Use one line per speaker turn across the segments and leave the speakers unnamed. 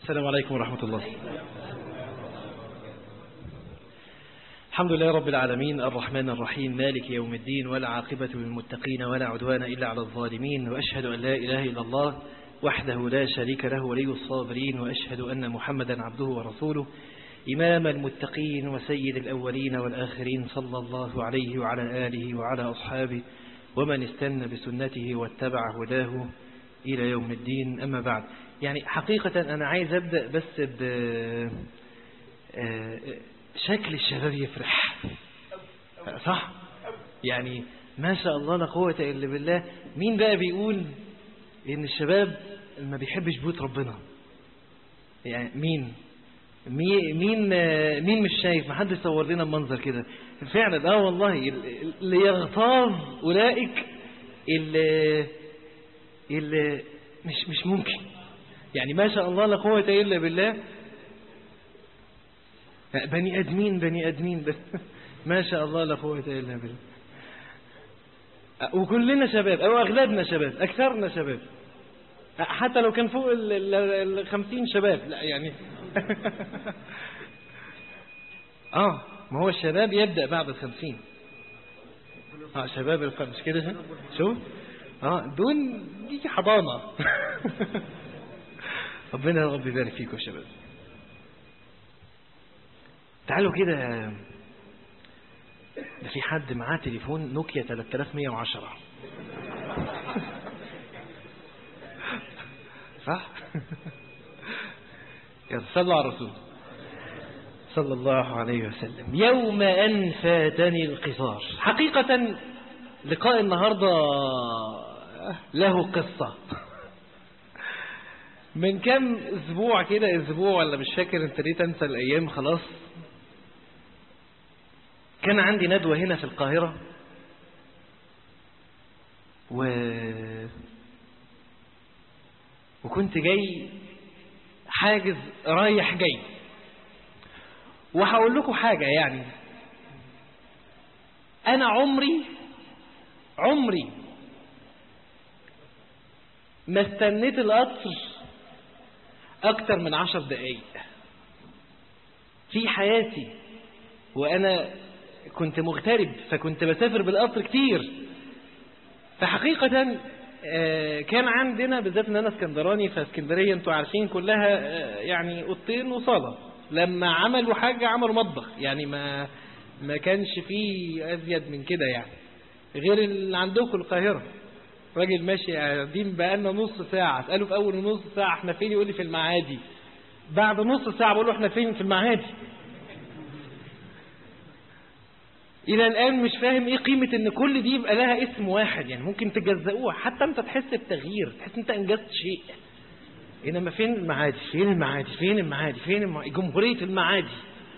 السلام عليكم ورحمة الله الحمد لله رب العالمين الرحمن الرحيم مالك يوم الدين ولا عاقبة للمتقين ولا عدوان إلا على الظالمين وأشهد أن لا إله إلا الله وحده لا شريك له ولي الصابرين وأشهد أن محمدا عبده ورسوله إمام المتقين وسيد الأولين والآخرين صلى الله عليه وعلى آله وعلى أصحابه ومن استنى بسنته واتبع هداه إلى يوم الدين أما بعد يعني حقيقة أنا عايز أبدأ بس ب شكل الشباب يفرح صح يعني ما شاء الله لا قوة إلا بالله مين بقى بيقول إن الشباب ما بيحبش بيوت ربنا يعني مين مين مين مش شايف ما حد يصور لنا المنظر كده فعلا اه والله اللي يغتاظ اولئك اللي اللي مش مش ممكن يعني ما شاء الله لا قوه الا بالله بني ادمين بني ادمين بس ما شاء الله لا قوه الا بالله وكلنا شباب او اغلبنا شباب اكثرنا شباب حتى لو كان فوق ال خمسين شباب لا يعني اه ما هو الشباب يبدأ بعد الخمسين اه شباب الخمس كده شوف اه دول دي حضانة ربنا يا رب يبارك فيكم يا شباب تعالوا كده ده في حد معاه تليفون نوكيا 3110 صح يلا صلوا على الرسول صلى الله عليه وسلم يوم أن فاتني القصار حقيقة لقاء النهاردة له قصة من كم اسبوع كده اسبوع ولا مش فاكر انت ليه تنسى الايام خلاص كان عندي ندوة هنا في القاهرة و وكنت جاي حاجز رايح جاي وهقول لكم حاجة يعني أنا عمري عمري ما استنيت القطر أكتر من عشر دقايق في حياتي وأنا كنت مغترب فكنت بسافر بالقطر كتير فحقيقة كان عندنا بالذات ان انا اسكندراني فاسكندريه انتوا عارفين كلها يعني اوضتين وصاله لما عملوا حاجه عملوا مطبخ يعني ما ما كانش فيه ازيد من كده يعني غير اللي عندكم القاهره راجل ماشي قاعدين بقالنا نص ساعه اساله في اول نص ساعه احنا فين يقول لي في المعادي بعد نص ساعه بقول له احنا فين في المعادي الى الان مش فاهم ايه قيمة ان كل دي يبقى لها اسم واحد يعني ممكن تجزئوها حتى انت تحس بتغيير تحس انت انجزت شيء انما فين المعادي فين المعادي فين المعادي فين المعادي جمهورية المعادي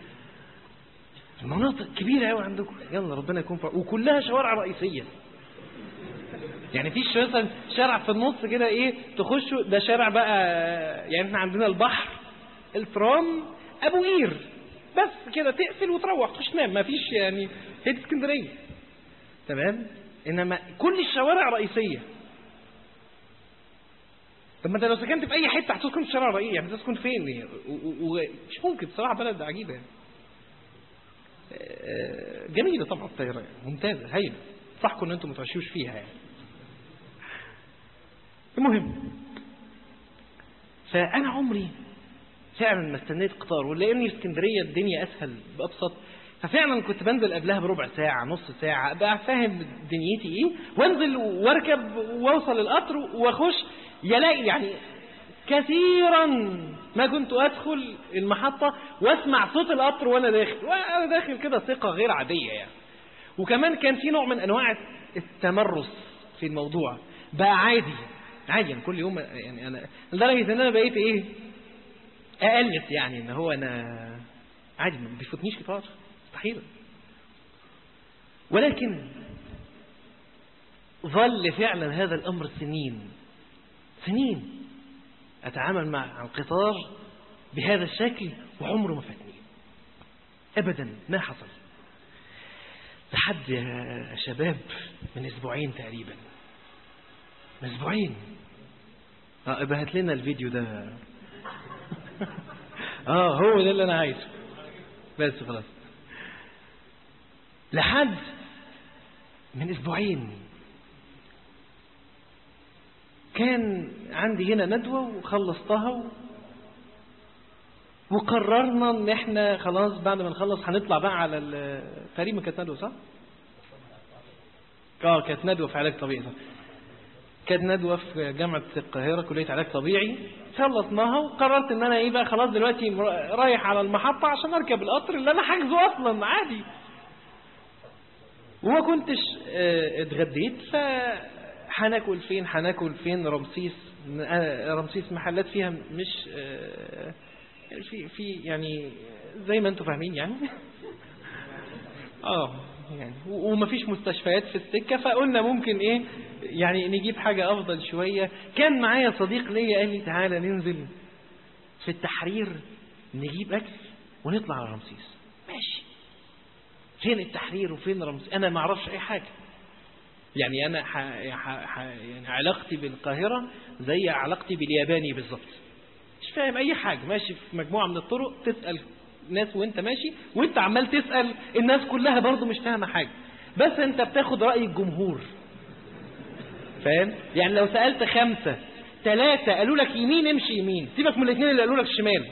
المناطق كبيرة قوي عندكم يلا ربنا يكون فعلا وكلها شوارع رئيسية يعني فيش مثلا شارع في النص كده ايه تخشوا ده شارع بقى يعني احنا عندنا البحر الترام ابو قير بس كده تقفل وتروح تخش تنام ما فيش يعني هي دي اسكندريه تمام انما كل الشوارع رئيسيه طب ما انت لو سكنت في اي حته هتسكن في شارع رئيسي يعني تسكن فين ومش ممكن بصراحه بلد عجيبه يعني. جميله طبعا الطيران ممتازه هايله صح ان انتم ما تعيشوش فيها يعني المهم فانا عمري فعلا ما استنيت قطار ولاني في اسكندريه الدنيا اسهل بابسط ففعلا كنت بنزل قبلها بربع ساعه نص ساعه ابقى فاهم دنيتي ايه وانزل واركب واوصل القطر واخش يلاقي يعني كثيرا ما كنت ادخل المحطه واسمع صوت القطر وانا داخل وانا داخل كده ثقه غير عاديه يعني وكمان كان في نوع من انواع التمرس في الموضوع بقى عادي عادي يعني كل يوم يعني انا لدرجه ان انا بقيت ايه أألف يعني ان هو انا عادي ما بيفوتنيش قطار مستحيل ولكن ظل فعلا هذا الامر سنين سنين اتعامل مع القطار بهذا الشكل وعمره ما فاتني ابدا ما حصل لحد يا شباب من اسبوعين تقريبا من اسبوعين اه ابهت لنا الفيديو ده اه هو ده اللي انا عايزه بس خلاص لحد من اسبوعين كان عندي هنا ندوة وخلصتها و... وقررنا ان احنا خلاص بعد ما نخلص هنطلع بقى على ال- تقريبا كانت ندوة صح؟ اه كانت ندوة في علاج طبيعي صح؟ كانت ندوة في جامعة القاهرة كلية علاج طبيعي خلصناها وقررت ان انا ايه بقى خلاص دلوقتي مر- رايح على المحطة عشان اركب القطر اللي انا حاجزه اصلا عادي وما كنتش آه، اتغديت فهناكل فين هناكل فين رمسيس آه، رمسيس محلات فيها مش آه، في في يعني زي ما انتم فاهمين يعني اه يعني و- ومفيش مستشفيات في السكة فقلنا ممكن ايه يعني نجيب حاجة افضل شوية كان معايا صديق ليا قال لي تعالى ننزل في التحرير نجيب اكل ونطلع على رمسيس ماشي فين التحرير وفين رمسيس انا ما اعرفش اي حاجة يعني انا ح... ح... ح... يعني علاقتي بالقاهرة زي علاقتي بالياباني بالظبط مش فاهم اي حاجة ماشي في مجموعة من الطرق تسأل ناس وانت ماشي وانت عمال تسأل الناس كلها برضو مش فاهمة حاجة بس انت بتاخد رأي الجمهور فاهم يعني لو سألت خمسة ثلاثة قالوا لك يمين امشي يمين سيبك من الاثنين اللي قالوا لك شمال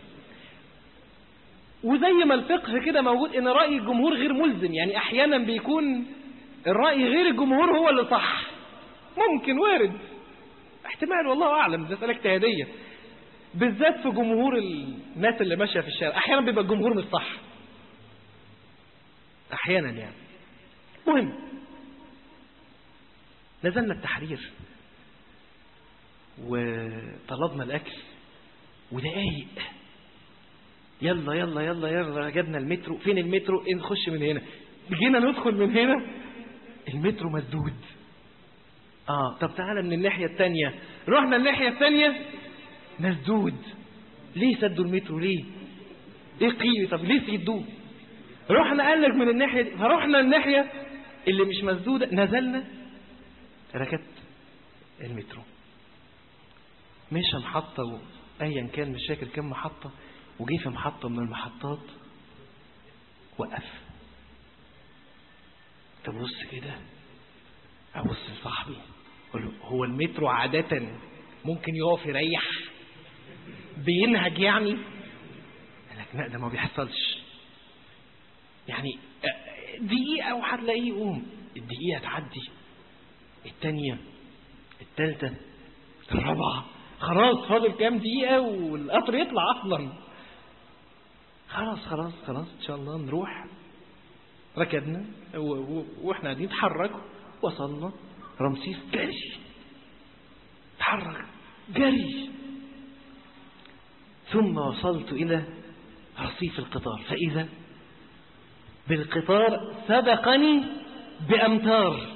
وزي ما الفقه كده موجود ان رأي الجمهور غير ملزم يعني احيانا بيكون الرأي غير الجمهور هو اللي صح ممكن وارد احتمال والله اعلم ده اسالك اجتهاديه بالذات في جمهور الناس اللي ماشيه في الشارع احيانا بيبقى الجمهور مش صح احيانا يعني مهم نزلنا التحرير وطلبنا الاكل ودقايق يلا يلا يلا يلا جبنا المترو فين المترو إيه نخش من هنا جينا ندخل من هنا المترو مسدود اه طب تعالى من الناحية التانية رحنا الناحية التانية مسدود ليه سدوا المترو ليه ايه قيمة طب ليه سدوه رحنا قال لك من الناحية دي فرحنا الناحية اللي مش مسدودة نزلنا ركبت المترو مشى محطة و... ايا كان مش فاكر كام محطة وجي في محطة من المحطات وقف تبص كده ابص لصاحبي اقول له هو المترو عادة ممكن يقف يريح بينهج يعني قال لك لا ده ما بيحصلش يعني آه، دقيقة وهتلاقيه يقوم الدقيقة تعدي التانية التالتة الرابعة خلاص فاضل كام دقيقة والقطر يطلع أصلا خلاص خلاص خلاص إن شاء الله نروح ركبنا و- و- واحنا قاعدين نتحرك وصلنا رمسيس جري تحرك جري ثم وصلت إلى رصيف القطار فإذا بالقطار سبقني بأمتار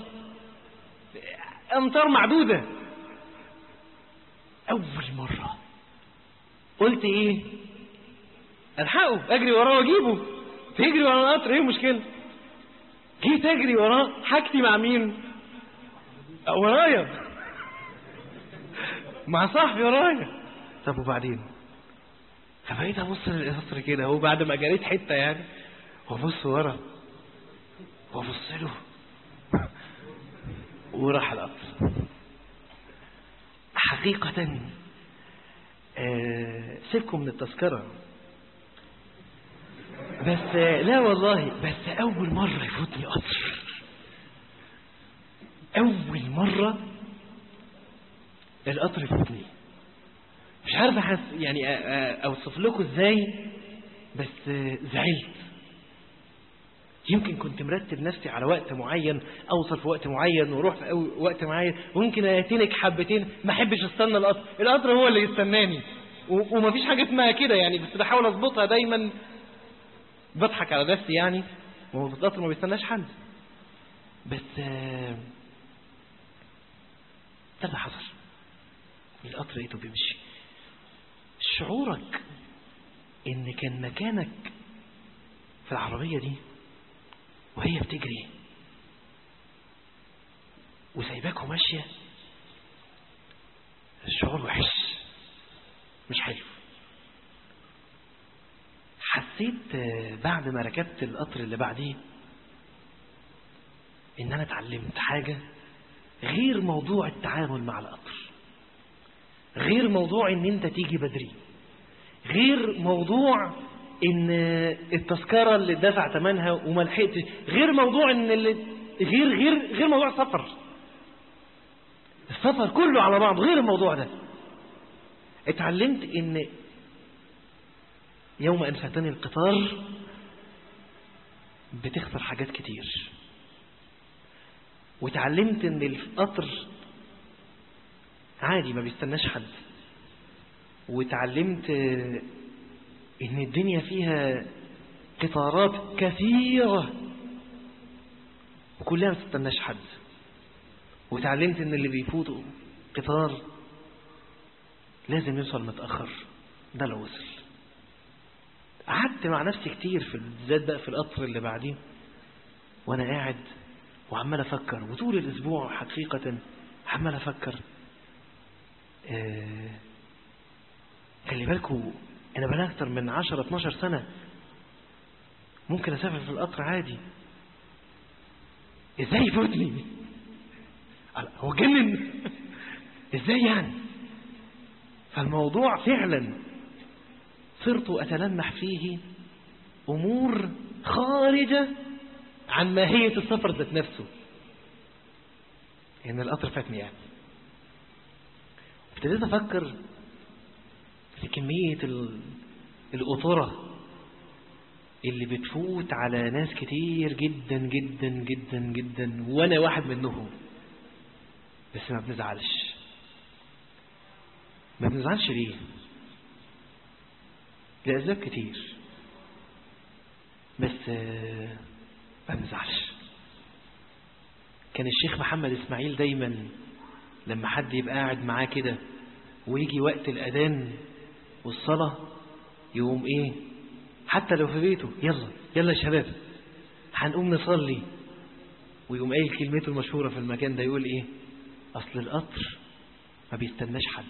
أمتار معدودة أول مرة قلت إيه ألحقه أجري وراه وأجيبه تجري ورا القطر إيه المشكلة جيت أجري وراه حاجتي مع مين ورايا مع صاحبي ورايا طب وبعدين فبقيت ابص للقطر كده هو بعد ما جريت حته يعني وابص ورا وابص له وراح القطر حقيقة آه، سيبكم من التذكرة بس آه، لا والله بس أول مرة يفوتني قطر أول مرة القطر يفوتني مش عارف أحس يعني أ- أ- أوصف لكم إزاي بس آه، زعلت يمكن كنت مرتب نفسي على وقت معين اوصل في وقت معين واروح في أو- وقت معين وممكن اتنك حبتين ما احبش استنى القطر القطر هو اللي يستناني و- ومفيش حاجه اسمها كده يعني بس بحاول اظبطها دايما بضحك على نفسي يعني وهو القطر ما بيستناش حد بس آه، ده اللي حصل القطر لقيته بيمشي شعورك ان كان مكانك في العربية دي وهي بتجري وسايباك وماشية الشعور وحش مش حلو حسيت آه، بعد ما ركبت القطر اللي بعديه ان انا اتعلمت حاجة غير موضوع التعامل مع القطر غير موضوع ان انت تيجي بدري غير موضوع ان التذكرة اللي دفع ثمنها وما لحقتش غير موضوع ان اللي غير غير غير موضوع السفر السفر كله على بعض غير الموضوع ده اتعلمت ان يوم ان فاتني القطار بتخسر حاجات كتير وتعلمت ان القطر عادي ما بيستناش حد وتعلمت ان الدنيا فيها قطارات كثيرة وكلها ما تستناش حد وتعلمت ان اللي بيفوتوا قطار لازم يوصل متأخر ده لو وصل قعدت مع نفسي كتير في بالذات بقى في القطر اللي بعديه وانا قاعد وعمال افكر وطول الاسبوع حقيقة عمال افكر آه خلي بالكوا انا بقى اكتر من 10 12 سنة ممكن اسافر في القطر عادي ازاي يفوتني هو جنن ازاي يعني فالموضوع فعلا صرت اتلمح فيه امور خارجة عن ماهية السفر ذات نفسه ان القطر فاتني يعني ابتديت افكر في كمية القطرة اللي بتفوت على ناس كتير جدا جدا جدا جدا وانا واحد منهم بس ما بنزعلش ما بنزعلش ليه لأسباب كتير بس ما بنزعلش كان الشيخ محمد إسماعيل دايما لما حد يبقى قاعد معاه كده ويجي وقت الأذان والصلاة يقوم إيه حتى لو في بيته يلا يلا يا شباب هنقوم نصلي ويقوم قايل كلمته المشهورة في المكان ده يقول إيه أصل القطر ما بيستناش حد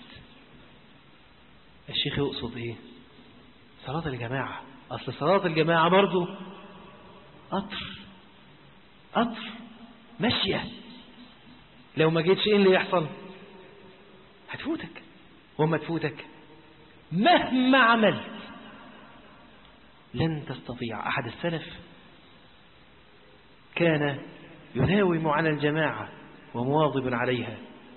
الشيخ يقصد إيه صلاة الجماعة أصل صلاة الجماعة برضو قطر قطر ماشية لو ما جيتش إيه اللي يحصل هتفوتك وما تفوتك مهما عملت لن تستطيع أحد السلف كان يداوم على الجماعة ومواظب عليها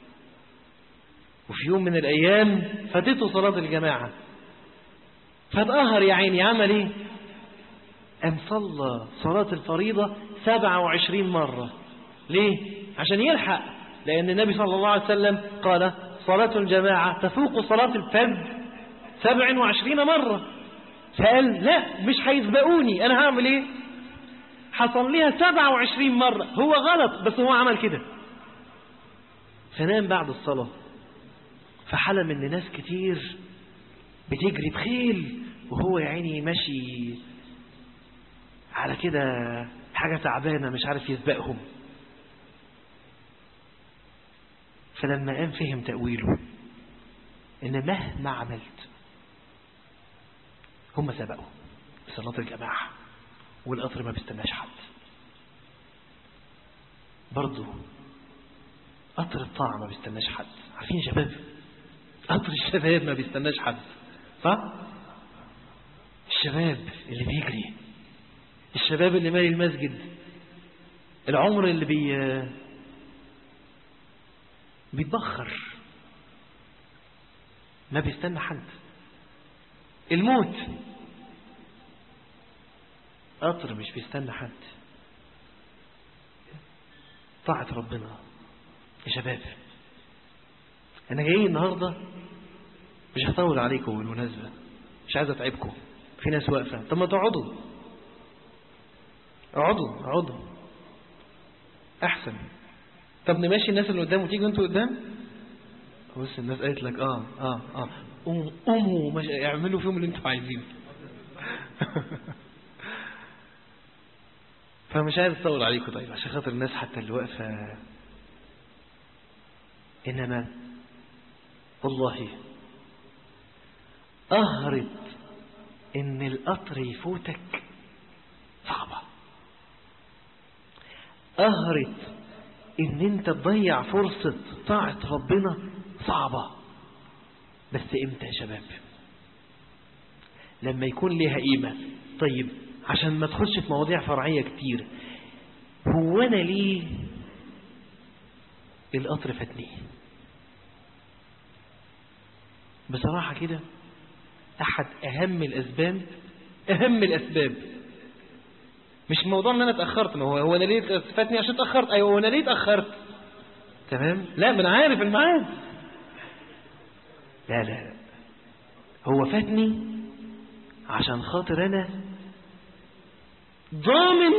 وفي يوم من الأيام فاتته صلاة الجماعة فتأهر يا عيني عمل ايه أم صلى صلاة الفريضة 27 مرة ليه عشان يلحق لأن النبي صلى الله عليه وسلم قال صلاة الجماعة تفوق صلاة الفرد 27 مرة فقال لا مش هيسبقوني أنا هعمل ايه حصل لها 27 مرة هو غلط بس هو عمل كده فنام بعد الصلاة فحلم ان ناس كتير بتجري بخيل وهو يا عيني ماشي على كده حاجة تعبانة مش عارف يسبقهم فلما قام فهم تأويله ان مهما عملت هم سبقوا بصلاة الجماعة والقطر ما بيستناش حد برضه قطر الطاعة ما بيستناش حد عارفين يا شباب قطر الشباب ما بيستناش حد صح الشباب اللي بيجري الشباب اللي مالي المسجد العمر اللي بي بيتبخر ما بيستنى حد الموت قطر مش بيستنى حد طاعة ربنا يا شباب انا جاي النهاردة مش هطول عليكم بالمناسبة مش عايز اتعبكم في ناس واقفة طب ما تقعدوا اقعدوا اقعدوا احسن طب نمشي الناس اللي قدام وتيجوا انتوا قدام بص الناس قالت لك اه اه اه قوموا قوموا مش اعملوا فيهم اللي انتوا عايزينه فمش عايز اطول عليكم طيب عشان خاطر الناس حتى اللي واقفه انما والله أهرت إن القطر يفوتك صعبة قهرت ان انت تضيع فرصة طاعة ربنا صعبة بس امتى يا شباب لما يكون ليها قيمة طيب عشان ما تخش في مواضيع فرعية كتير هو انا ليه القطر فاتني بصراحة كده احد اهم الاسباب اهم الاسباب مش موضوع ان انا اتاخرت ما هو هو انا ليه فاتني عشان اتاخرت ايوه هو انا ليه اتاخرت تمام لا ما انا عارف الميعاد لا لا لا هو فاتني عشان خاطر انا ضامن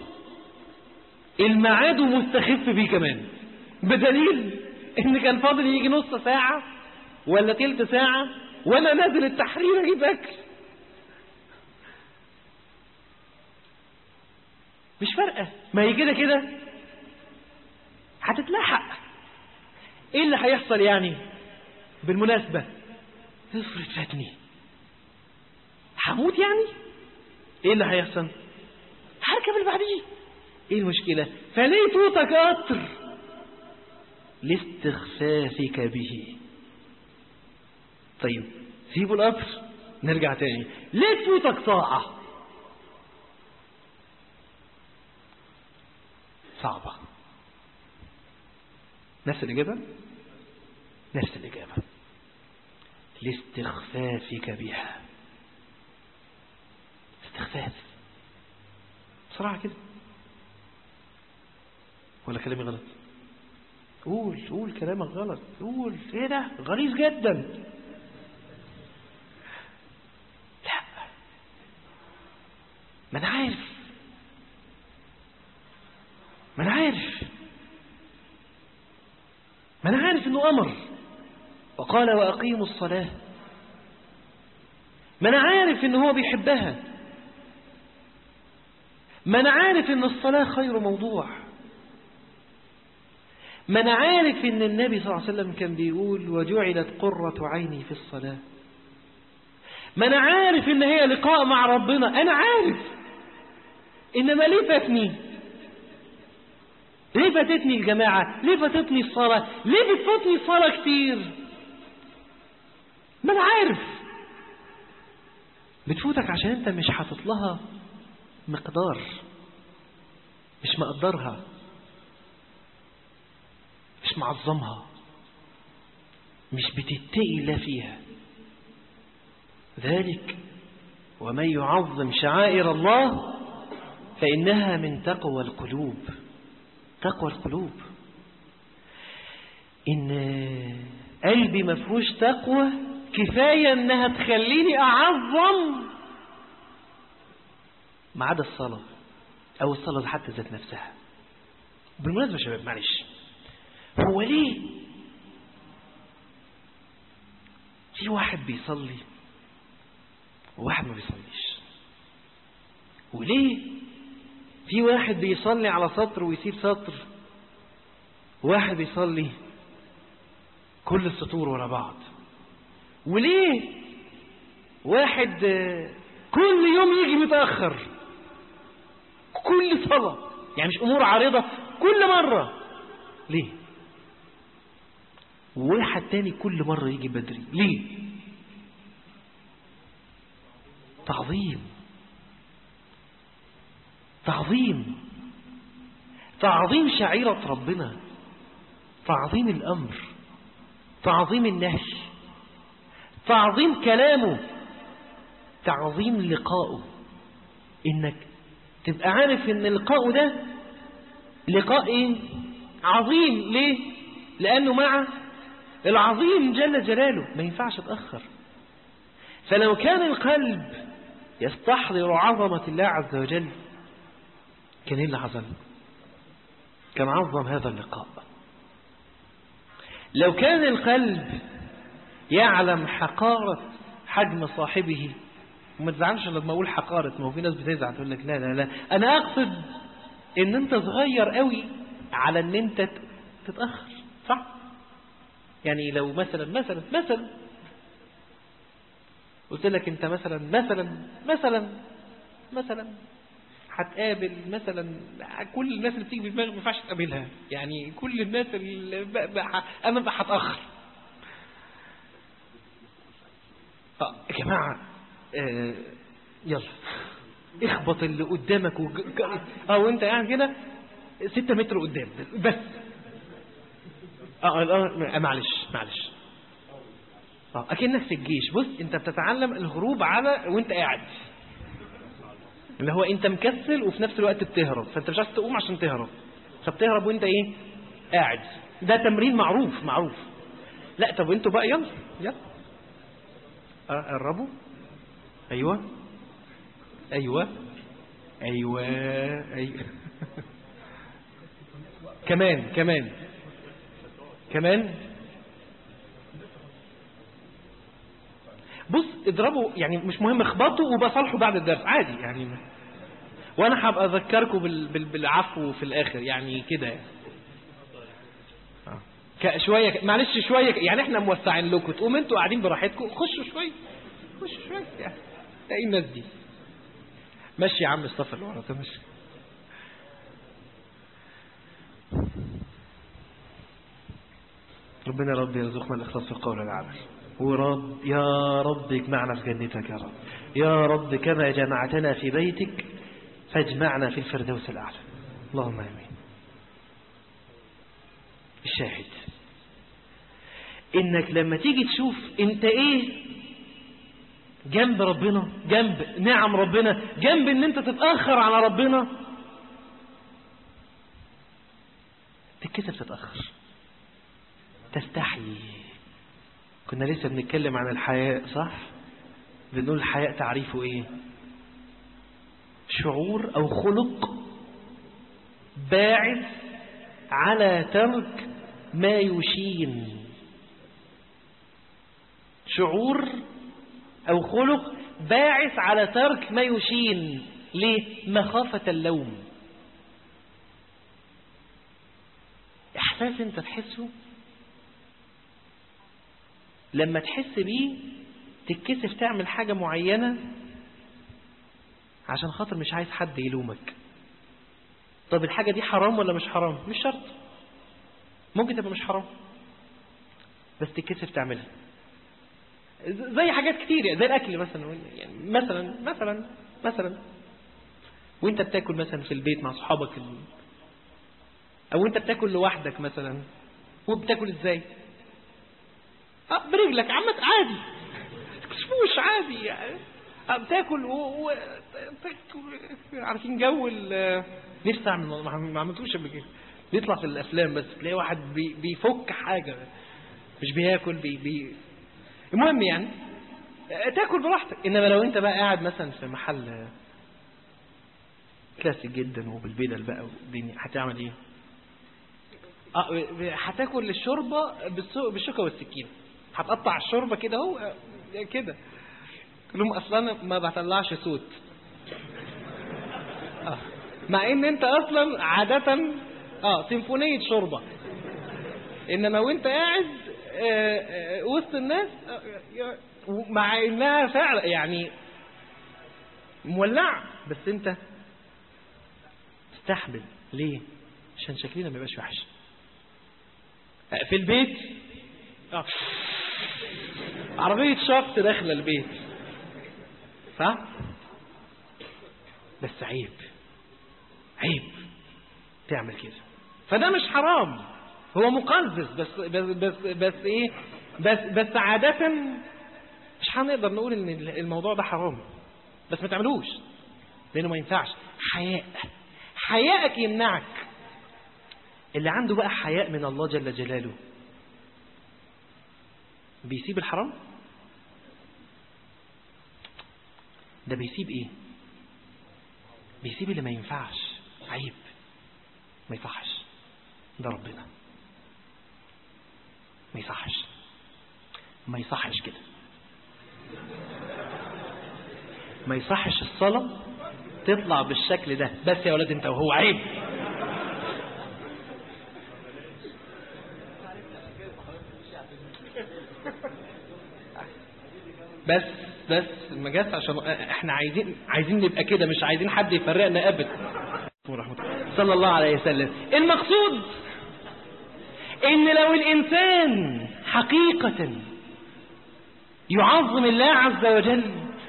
الميعاد ومستخف بيه كمان بدليل ان كان فاضل يجي نص ساعة ولا تلت ساعة وانا نازل التحرير اجيب اكل مش فارقة ما هي كده كده هتتلحق ايه اللي هيحصل يعني بالمناسبة افرض فاتني هموت يعني ايه اللي هيحصل هركب اللي بعديه ايه المشكلة فليه فوتك قطر لاستخفافك به طيب سيبوا القطر نرجع تاني ليه تفوتك ساعة صعبة نفس الإجابة نفس الإجابة لاستخفافك بها استخفاف بصراحة كده ولا كلامي غلط قول قول كلامك غلط قول ايه ده غليظ جدا لا ما انا عارف ما انا عارف ما انا عارف انه امر وقال واقيموا الصلاه ما انا عارف ان هو بيحبها ما انا عارف ان الصلاه خير موضوع ما انا عارف ان النبي صلى الله عليه وسلم كان بيقول وجعلت قرة عيني في الصلاة ما انا عارف ان هي لقاء مع ربنا انا عارف انما ليه فاتني ليه فاتتني الجماعة ليه فاتتني الصلاة ليه بتفوتني الصلاة كتير ما انا عارف بتفوتك عشان انت مش حاطط لها مقدار مش مقدرها مش معظمها مش بتتقي لا فيها ذلك ومن يعظم شعائر الله فإنها من تقوى القلوب تقوى القلوب إن قلبي مفهوش تقوى كفاية إنها تخليني أعظم ما عدا الصلاة أو الصلاة حتى ذات نفسها بالمناسبة يا شباب معلش هو ليه في واحد بيصلي وواحد ما بيصليش وليه في واحد بيصلي على سطر ويسيب سطر وواحد بيصلي كل السطور ورا بعض وليه واحد كل يوم يجي متأخر كل صلاة يعني مش أمور عارضة كل مرة ليه وواحد تاني كل مرة يجي بدري ليه تعظيم تعظيم تعظيم شعيرة ربنا تعظيم الأمر تعظيم النهي تعظيم كلامه تعظيم لقائه إنك تبقى عارف إن لقائه ده لقاء إيه؟ عظيم ليه لأنه مع العظيم جل جلاله ما ينفعش اتأخر فلو كان القلب يستحضر عظمة الله عز وجل كان ايه اللي حصل كان عظم هذا اللقاء لو كان القلب يعلم حقارة حجم صاحبه وما تزعلش لما اقول حقارة ما هو في ناس بتزعل تقول لك لا لا لا انا اقصد ان انت صغير قوي على ان انت تتأخر صح يعني لو مثلا مثلا مثلا قلت لك انت مثلا مثلا مثلا مثلا هتقابل مثلا كل الناس اللي بتيجي في دماغك ما ينفعش تقابلها يعني كل الناس اللي ب... ب... انا بقى هتاخر اه يا جماعه آه يلا اخبط اللي قدامك وج... اه وانت قاعد كده ستة متر قدام بس اه اه معلش معلش اه اكنك في الجيش بص انت بتتعلم الهروب على وانت قاعد اللي هو انت مكسل وفي نفس الوقت بتهرب فانت مش عايز تقوم عشان تهرب فبتهرب وانت ايه قاعد ده تمرين معروف معروف لا طب انتوا بقى يلا يلا قربوا ايوه ايوه ايوه ايوه كمان كمان كمان بص اضربوا يعني مش مهم اخبطوا وبصالحوا بعد الدرس عادي يعني وانا هبقى اذكركم بال بال بالعفو في الاخر يعني كده يعني. شويه معلش شويه يعني احنا موسعين لكم تقوم انتوا قاعدين براحتكم خشوا شويه خشوا شويه يعني ايه الناس دي ماشي يا عم الصف اللي ورا ماشي ربنا رب يرزقنا الإخلاص في القول والعمل ورب يا رب اجمعنا في جنتك يا رب يا رب كما جمعتنا في بيتك فاجمعنا في الفردوس الأعلى اللهم آمين الشاهد إنك لما تيجي تشوف أنت إيه جنب ربنا جنب نعم ربنا جنب ان انت تتأخر على ربنا تتكسف تتأخر تستحي كنا لسه بنتكلم عن الحياء صح بنقول الحياء تعريفه ايه شعور او خلق باعث على ترك ما يشين شعور أو خلق باعث على ترك ما يشين ليه؟ مخافة اللوم إحساس أنت تحسه لما تحس بيه تتكسف تعمل حاجة معينة عشان خاطر مش عايز حد يلومك طب الحاجة دي حرام ولا مش حرام مش شرط ممكن تبقى مش حرام بس تتكسف تعملها زي حاجات كتير يعني زي الاكل مثلا يعني مثلا مثلا مثلا وانت بتاكل مثلا في البيت مع صحابك ال... او انت بتاكل لوحدك مثلا وبتاكل ازاي اه برجلك عمت عادي مش عادي يعني اه بتاكل و... و... عارفين جو ال... نفسي اعمل ما عملتوش قبل كده بيطلع في الافلام بس تلاقي واحد بي... بيفك حاجه مش بياكل بي... بي... المهم يعني تاكل براحتك انما لو انت بقى قاعد مثلا في محل كلاسيك جدا وبالبدل بقى والدنيا هتعمل ايه اه هتاكل الشوربه بالشوكه والسكينه هتقطع الشوربه كده اهو كده كلهم اصلا ما بطلعش صوت آه. مع ان انت اصلا عاده اه سيمفونيه شوربه انما وانت قاعد آه آه وسط الناس مع انها فعلا يعني مولعه بس انت تستحمل ليه عشان شكلنا ما يبقاش وحش في البيت آه. عربية شخص داخله البيت صح بس عيب عيب تعمل كده فده مش حرام هو مقزز بس بس بس, بس ايه بس بس عادة مش هنقدر نقول ان الموضوع ده حرام بس ما تعملوش لانه ما ينفعش حياء حياءك يمنعك اللي عنده بقى حياء من الله جل جلاله بيسيب الحرام ده بيسيب ايه بيسيب اللي ما ينفعش عيب ما يصحش ده ربنا ما يصحش ما يصحش كده ما يصحش الصلاة تطلع بالشكل ده بس يا ولاد انت وهو عيب بس بس ما جاش عشان احنا عايزين عايزين نبقى كده مش عايزين حد يفرقنا ابدا صلى الله عليه وسلم المقصود ان لو الانسان حقيقة يعظم الله عز وجل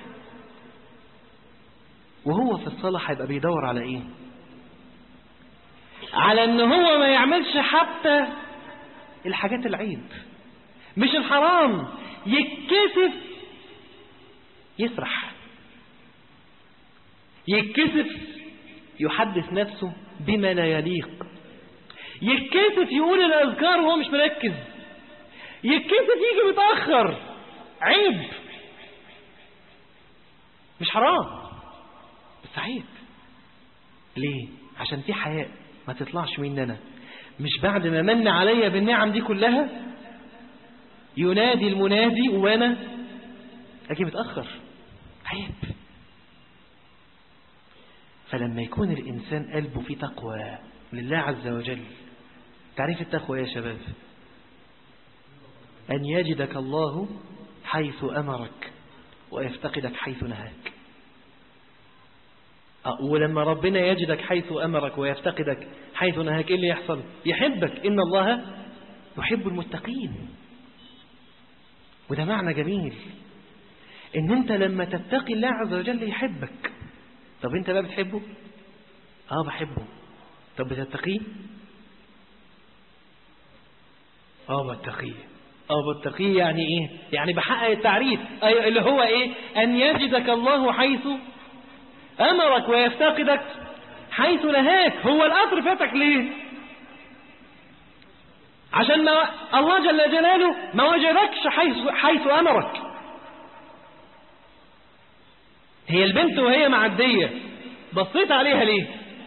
وهو في الصلاة هيبقى بيدور على ايه على ان هو ما يعملش حتى الحاجات العيب مش الحرام يتكسف يسرح يتكسف يحدث نفسه بما لا يليق يتكسف يقول الأذكار وهو مش مركز يتكسف يجي متأخر عيب مش حرام بس عيب ليه عشان في حياء ما تطلعش مننا مش بعد ما من عليا بالنعم دي كلها ينادي المنادي وانا اجي متأخر عيب فلما يكون الإنسان قلبه فيه تقوى لله عز وجل تعريف التقوى يا شباب أن يجدك الله حيث أمرك ويفتقدك حيث نهاك ولما ربنا يجدك حيث أمرك ويفتقدك حيث نهاك إيه اللي يحصل يحبك إن الله يحب المتقين وده معنى جميل ان انت لما تتقي الله عز وجل يحبك طب انت بقى بتحبه اه بحبه طب بتتقيه اه بتقيه اه بتقيه يعني ايه يعني بحقق التعريف أي اللي هو ايه ان يجدك الله حيث امرك ويفتقدك حيث نهاك هو القطر فاتك ليه عشان ما الله جل جلاله ما وجدكش حيث, حيث امرك هي البنت وهي معدية بصيت عليها ليه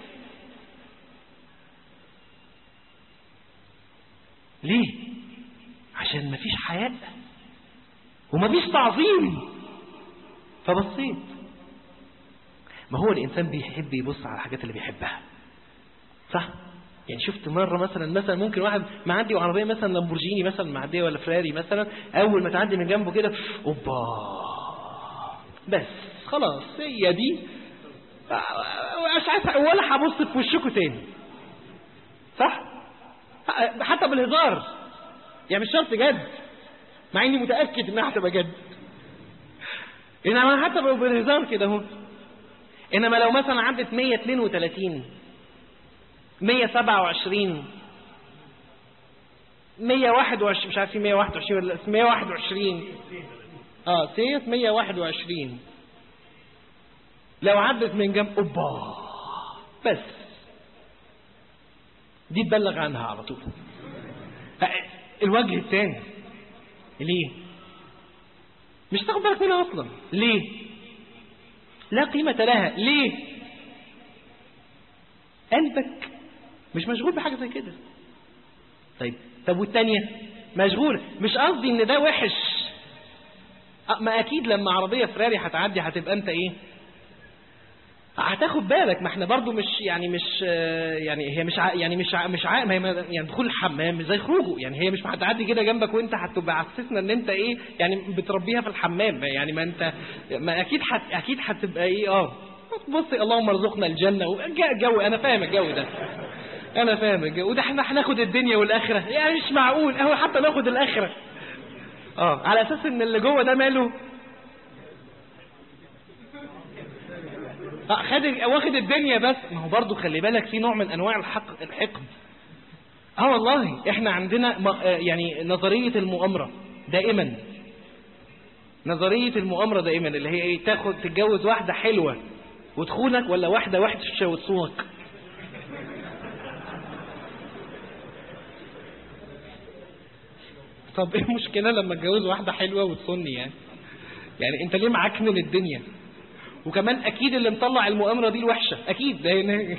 ليه عشان مفيش حياء ومفيش تعظيم فبصيت ما هو الإنسان بيحب يبص على الحاجات اللي بيحبها صح يعني شفت مرة مثلا مثلا ممكن واحد معدي وعربية مثلا لامبورجيني مثلا معدية ولا فراري مثلا أول ما تعدي من جنبه كده أوبا بس خلاص هي دي مش عايز ولا هبص في وشكوا تاني صح حتى بالهزار يعني مش شرط جد مع اني متاكد انها هتبقى جد انما حتى بالهزار كده اهو انما لو مثلا عدت 132 127 121 مش عارف 121 ولا 121 اه سيت 121 لو عدت من جنب اوبا بس دي تبلغ عنها على طول الوجه الثاني ليه مش تاخد بالك منها اصلا ليه لا قيمة لها ليه قلبك مش مشغول بحاجة زي كده طيب طب والتانية مشغول مش قصدي ان ده وحش ما اكيد لما عربية فراري هتعدي هتبقى انت ايه هتاخد بالك ما احنا برضو مش يعني مش يعني هي مش يعني مش مش ما هي يعني دخول الحمام مش زي خروجه يعني هي مش هتعدي كده جنبك وانت هتبقى حسسنا ان انت ايه يعني بتربيها في الحمام يعني ما انت ما اكيد حت اكيد هتبقى ايه اه بصي اللهم ارزقنا الجنه جو انا فاهم الجو ده انا فاهم الجو وده احنا هناخد الدنيا والاخره يعني مش معقول اهو حتى ناخد الاخره اه على اساس ان اللي جوه ده ماله خد واخد الدنيا بس ما هو برضه خلي بالك في نوع من انواع الحق الحقد اه والله احنا عندنا يعني نظرية المؤامرة دائما نظرية المؤامرة دائما اللي هي ايه تاخد تتجوز واحدة حلوة وتخونك ولا واحدة وحشة وتصونك طب ايه المشكلة لما اتجوز واحدة حلوة وتصني يعني يعني انت ليه معكنن الدنيا وكمان اكيد اللي مطلع المؤامره دي الوحشه اكيد لان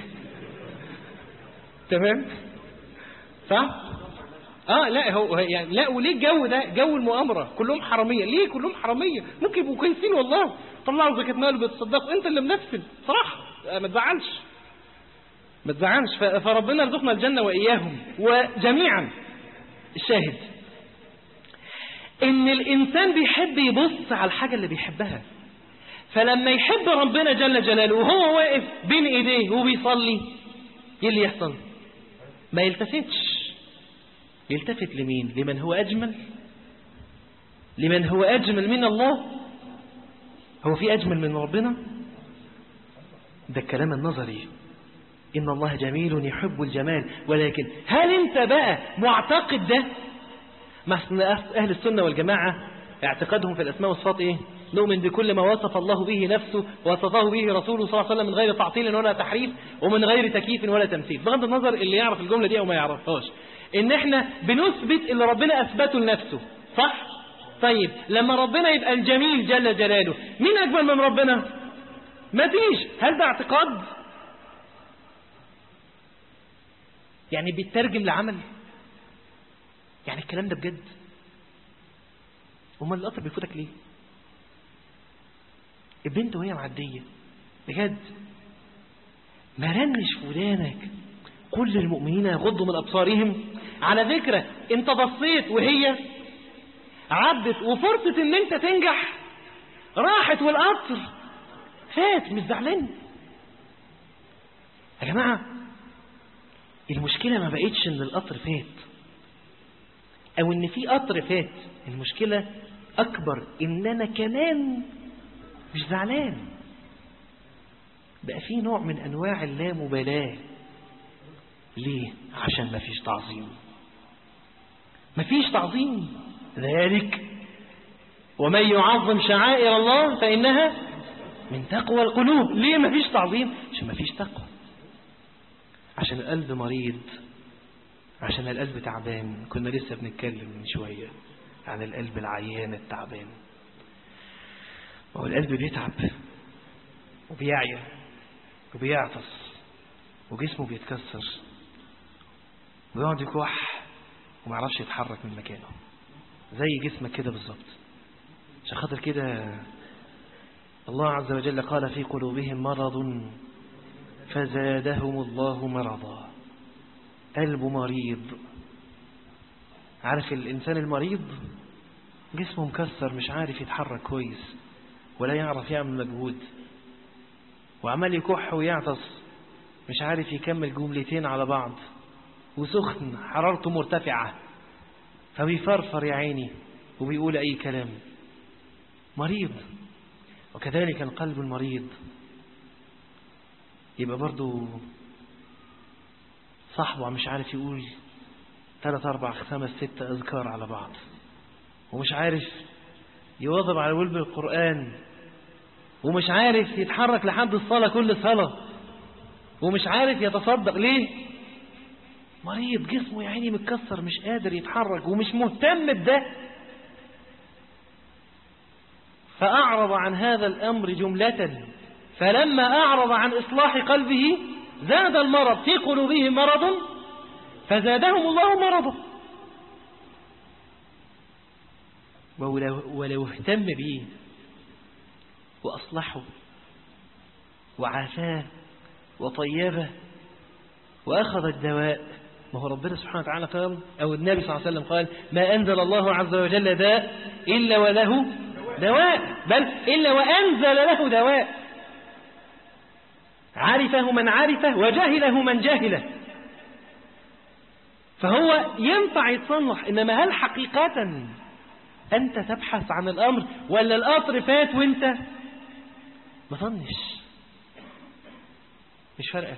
تمام صح اه لا هو يعني لا وليه الجو ده جو المؤامره كلهم حراميه ليه كلهم حراميه ممكن يبقوا كويسين والله طلعوا زكاه مال بتصدقوا انت اللي منفذ صراحه ما تزعلش ما تزعلش فربنا يرزقنا الجنه واياهم وجميعا الشاهد ان الانسان بيحب يبص على الحاجة اللي بيحبها فلما يحب ربنا جل جلاله وهو واقف بين ايديه وبيصلي ايه اللي يحصل ما يلتفتش يلتفت لمين لمن هو اجمل لمن هو اجمل من الله هو في اجمل من ربنا ده الكلام النظري إن الله جميل يحب الجمال ولكن هل أنت بقى معتقد ده مثلا أهل السنة والجماعة اعتقادهم في الأسماء والصفات إيه نؤمن بكل ما وصف الله به نفسه وصفه به رسوله صلى الله عليه وسلم من غير تعطيل ولا تحريف ومن غير تكييف ولا تمثيل بغض النظر اللي يعرف الجملة دي أو ما يعرفهاش إن إحنا بنثبت اللي ربنا أثبته لنفسه صح؟ طيب لما ربنا يبقى الجميل جل جلاله مين أجمل من ربنا؟ ما فيش هل ده اعتقاد؟ يعني بيترجم لعمل يعني الكلام ده بجد امال القطر بيفوتك ليه البنت وهي معديه بجد ما رنش في ودانك كل المؤمنين يغضوا من ابصارهم على فكره انت بصيت وهي عدت وفرصه ان انت تنجح راحت والقطر فات مش زعلان يا جماعه المشكلة ما بقتش ان القطر فات او ان في قطر فات المشكلة اكبر ان انا كمان مش زعلان بقى في نوع من انواع اللامبالاة ليه عشان ما فيش تعظيم ما فيش تعظيم ذلك ومن يعظم شعائر الله فإنها من تقوى القلوب ليه ما فيش تعظيم عشان ما فيش تقوى عشان القلب مريض عشان القلب تعبان كنا لسه بنتكلم من شوية عن القلب العيان التعبان وهو القلب بيتعب وبيعيا وبيعطس وجسمه بيتكسر ويقعد يكح وما يعرفش يتحرك من مكانه زي جسمك كده بالظبط عشان خاطر كده الله عز وجل قال في قلوبهم مرض فزادهم الله مرضا قلبه مريض عارف الإنسان المريض جسمه مكسر مش عارف يتحرك كويس ولا يعرف يعمل مجهود وعمال يكح ويعطس مش عارف يكمل جملتين على بعض وسخن حرارته مرتفعة فبيفرفر يا عيني وبيقول أي كلام مريض وكذلك القلب المريض يبقى برضو صاحبه مش عارف يقول ثلاث أربع خمس ست أذكار على بعض ومش عارف يواظب على ولب القرآن ومش عارف يتحرك لحد الصلاة كل صلاة ومش عارف يتصدق ليه مريض جسمه يا عيني متكسر مش قادر يتحرك ومش مهتم بده فأعرض عن هذا الأمر جملة فلما أعرض عن إصلاح قلبه زاد المرض في قلوبهم مرض فزادهم الله مرضا ولو, ولو اهتم به وأصلحه وعافاه وطيبه وأخذ الدواء ما هو ربنا سبحانه وتعالى قال أو النبي صلى الله عليه وسلم قال ما أنزل الله عز وجل داء إلا وله دواء بل إلا وأنزل له دواء عرفه من عرفه وجهله من جهله فهو ينفع يتصلح إنما هل حقيقة أنت تبحث عن الأمر ولا القطر فات وانت ما ظنش مش فارقة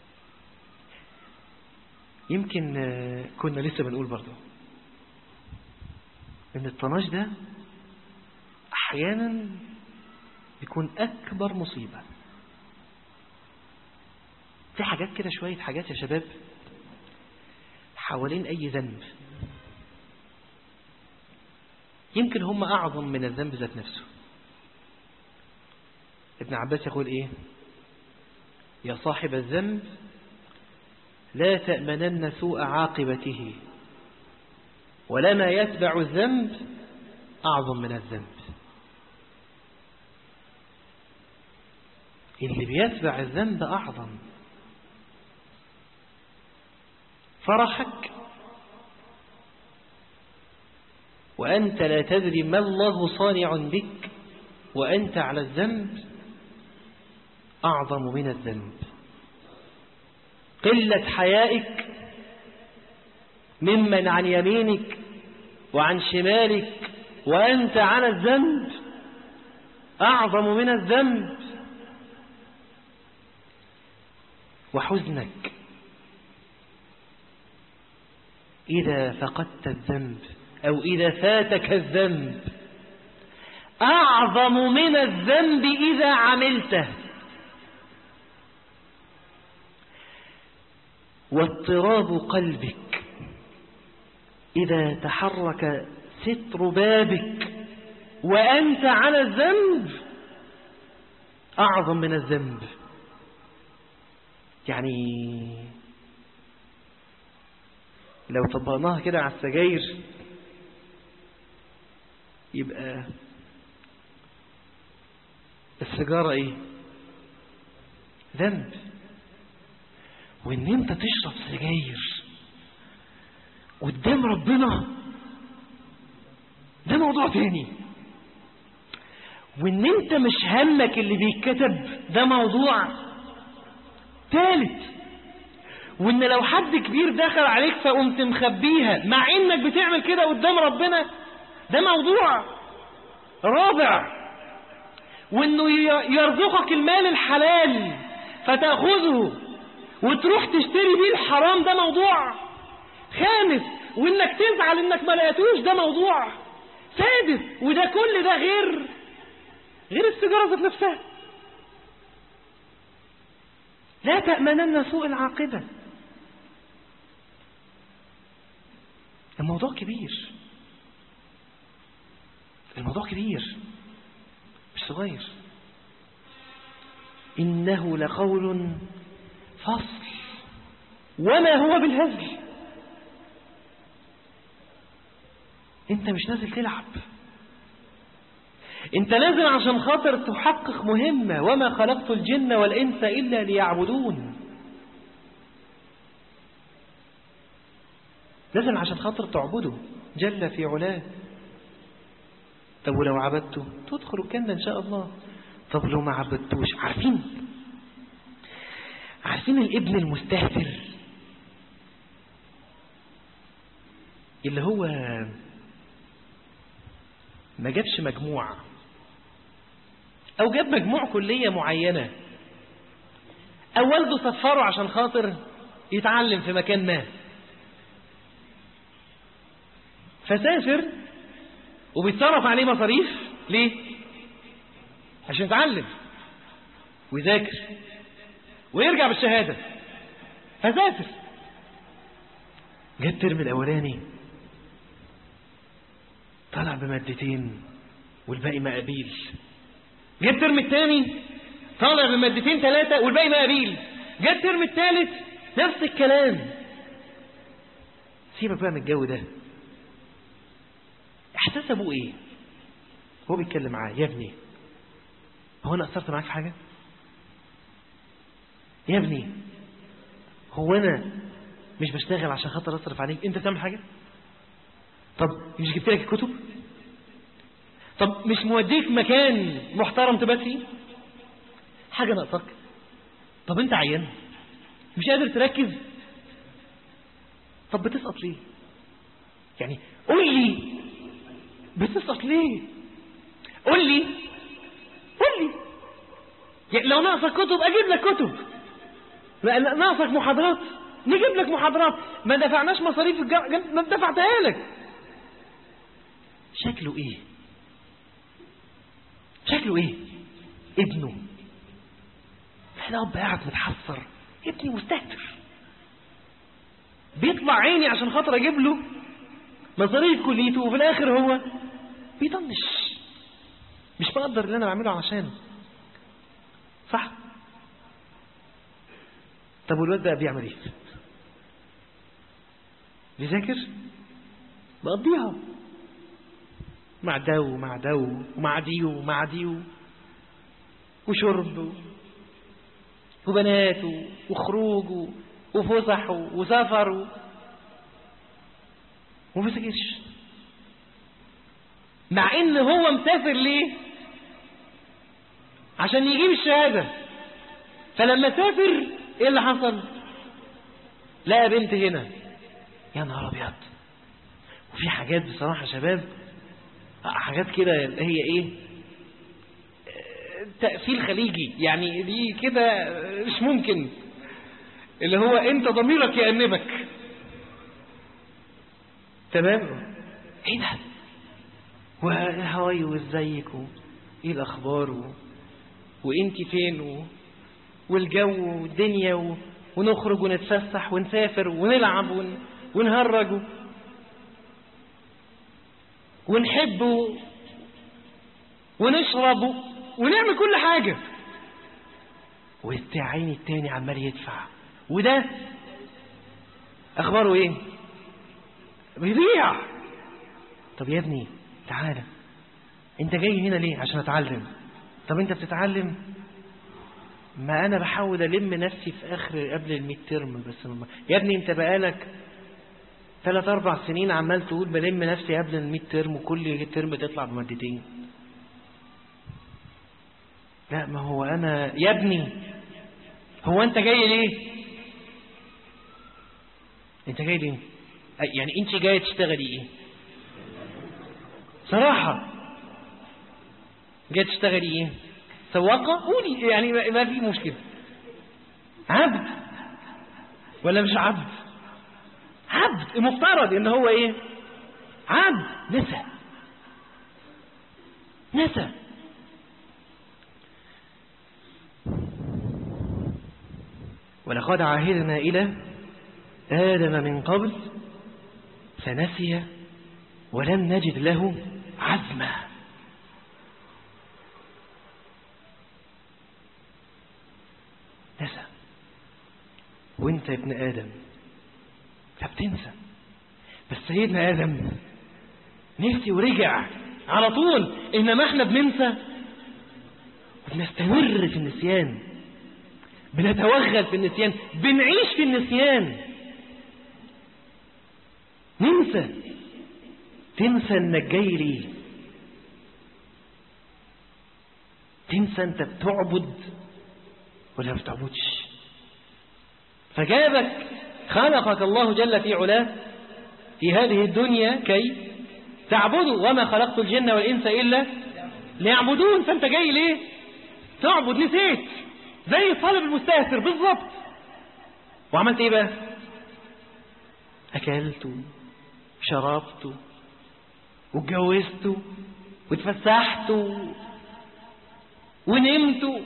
يمكن كنا لسه بنقول برضه ان الطناش ده احيانا بيكون اكبر مصيبة في حاجات كده شوية حاجات يا شباب حوالين اي ذنب يمكن هم اعظم من الذنب ذات نفسه ابن عباس يقول ايه يا صاحب الذنب لا تأمنن سوء عاقبته ولما يتبع الذنب أعظم من الذنب اللي بيتبع الذنب أعظم فرحك وأنت لا تدري ما الله صانع بك وأنت على الذنب أعظم من الذنب قلة حيائك ممن عن يمينك وعن شمالك وأنت على الذنب أعظم من الذنب وحزنك إذا فقدت الذنب أو إذا فاتك الذنب أعظم من الذنب إذا عملته واضطراب قلبك إذا تحرك ستر بابك وأنت على الذنب أعظم من الذنب يعني لو طبقناها كده على السجاير يبقى السيجارة ايه ذنب وان انت تشرب سجاير قدام ربنا ده موضوع تاني وان انت مش همك اللي بيتكتب ده موضوع ثالث وان لو حد كبير دخل عليك فقمت مخبيها مع انك بتعمل كده قدام ربنا ده موضوع رابع وانه يرزقك المال الحلال فتأخذه وتروح تشتري بيه الحرام ده موضوع خامس وانك تزعل انك ما لقيتوش ده موضوع سادس وده كل ده غير غير السيجاره ذات نفسها لا تأمنن سوء العاقبة الموضوع كبير الموضوع كبير مش صغير إنه لقول فصل وما هو بالهزل انت مش نازل تلعب انت نازل عشان خاطر تحقق مهمة وما خلقت الجن والإنس إلا ليعبدون نازل عشان خاطر تعبده جل في علاه طب ولو عبدته تدخل الجنة إن شاء الله طب لو ما عبدتوش عارفين عارفين الابن المستهتر اللي هو ما جابش مجموع او جاب مجموع كلية معينة او والده سفره عشان خاطر يتعلم في مكان ما فسافر وبيتصرف عليه مصاريف ليه عشان يتعلم ويذاكر ويرجع بالشهادة فسافر جه الترم الأولاني طلع بمادتين والباقي مقابيل جه الترم الثاني طالع بمادتين ثلاثة والباقي مقابيل جه الترم الثالث نفس الكلام سيبك بقى من الجو ده احساس ابوه ايه هو بيتكلم معاه يا ابني هو انا قصرت معاك في حاجه يا ابني هو انا مش بشتغل عشان خاطر اصرف عليك انت بتعمل حاجه طب مش جبت لك الكتب طب مش موديك مكان محترم تبات فيه حاجه ناقصك طب انت عيان مش قادر تركز طب بتسقط ليه يعني قول لي بتسقط ليه قول لي قول لي يعني لو ناقصك كتب اجيب لك كتب ناقصك محاضرات نجيب لك محاضرات ما دفعناش مصاريف الجامعة ما دفعتها لك شكله ايه شكله ايه ابنه احنا اب قاعد متحسر ابني مستهتر بيطلع عيني عشان خاطر اجيب له مصاريف كليته وفي الاخر هو بيطنش مش بقدر اللي انا بعمله عشانه صح طب والواد ده بيعمل ايه بيذاكر بقضيها مع دو ومع دو ومع ديو ومع ديو وشرب وبنات وخروج وفسح وسفر وما بيذاكرش مع ان هو مسافر ليه عشان يجيب الشهادة فلما سافر ايه اللي حصل لقى بنت هنا يا نهار ابيض وفي حاجات بصراحة شباب حاجات كده هي ايه تقفيل خليجي يعني دي كده مش ممكن اللي هو انت ضميرك يأنبك تمام ايه ده وهاي وازيك وايه الاخبار و... وانت فين و... والجو والدنيا و... ونخرج ونتفسح ونسافر ونلعب ون... ونهرج و... ونحب و... ونشرب و... ونعمل كل حاجة والتعين التاني عمال يدفع وده اخباره ايه بيضيع طب يا ابني تعالى انت جاي هنا ليه عشان اتعلم طب انت بتتعلم ما انا بحاول الم نفسي في اخر قبل الميد ترم بس ما. يا ابني انت بقالك ثلاث اربع سنين عمال تقول بلم نفسي قبل الميد ترم وكل ترم تطلع بمادتين لا ما هو انا يا ابني هو انت جاي ليه انت جاي ليه يعني انت جايه تشتغلي ايه صراحه جايه تشتغلي ايه سواقه قولي يعني ما في مشكله عبد ولا مش عبد عبد المفترض ان هو ايه عبد نسى نسى ولقد عاهدنا إلى آدم من قبل فنسي ولم نجد له عزما نسى وانت يا ابن آدم فبتنسى بس سيدنا آدم نسي ورجع على طول إنما احنا بننسى وبنستمر في النسيان بنتوغل في النسيان بنعيش في النسيان ننسى تنسى انك جاي ليه تنسى انت بتعبد ولا ما بتعبدش فجابك خلقك الله جل في علاه في هذه الدنيا كي تعبدوا وما خلقت الجن والإنس إلا ليعبدون فأنت جاي ليه تعبد نسيت زي الطالب المستهتر بالظبط وعملت ايه بقى اكلت وشربت واتجوزت واتفسحت ونمت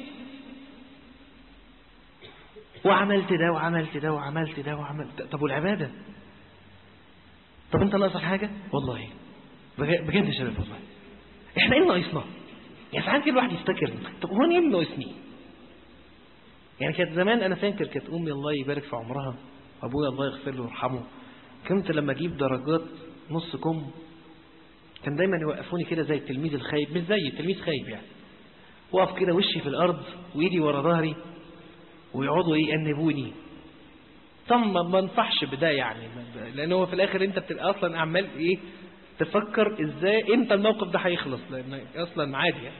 وعملت ده وعملت ده وعملت ده وعملت ده. طب والعبادة طب انت ناقصك حاجة والله بجد يا شباب والله احنا ايه ناقصنا يعني ساعات كده الواحد يفتكر طب هو انا ايه اللي ناقصني يعني كانت زمان انا فاكر كانت امي الله يبارك في عمرها وابويا الله يغفر له ويرحمه كنت لما اجيب درجات نص كم كان دايما يوقفوني كده زي التلميذ الخايب مش زي التلميذ خايب يعني واقف كده وشي في الارض وايدي ورا ظهري ويقعدوا يأنبوني طب ما بنصحش بده يعني لان هو في الاخر انت بتبقى اصلا عمال ايه تفكر ازاي امتى الموقف ده هيخلص لان اصلا عادي يعني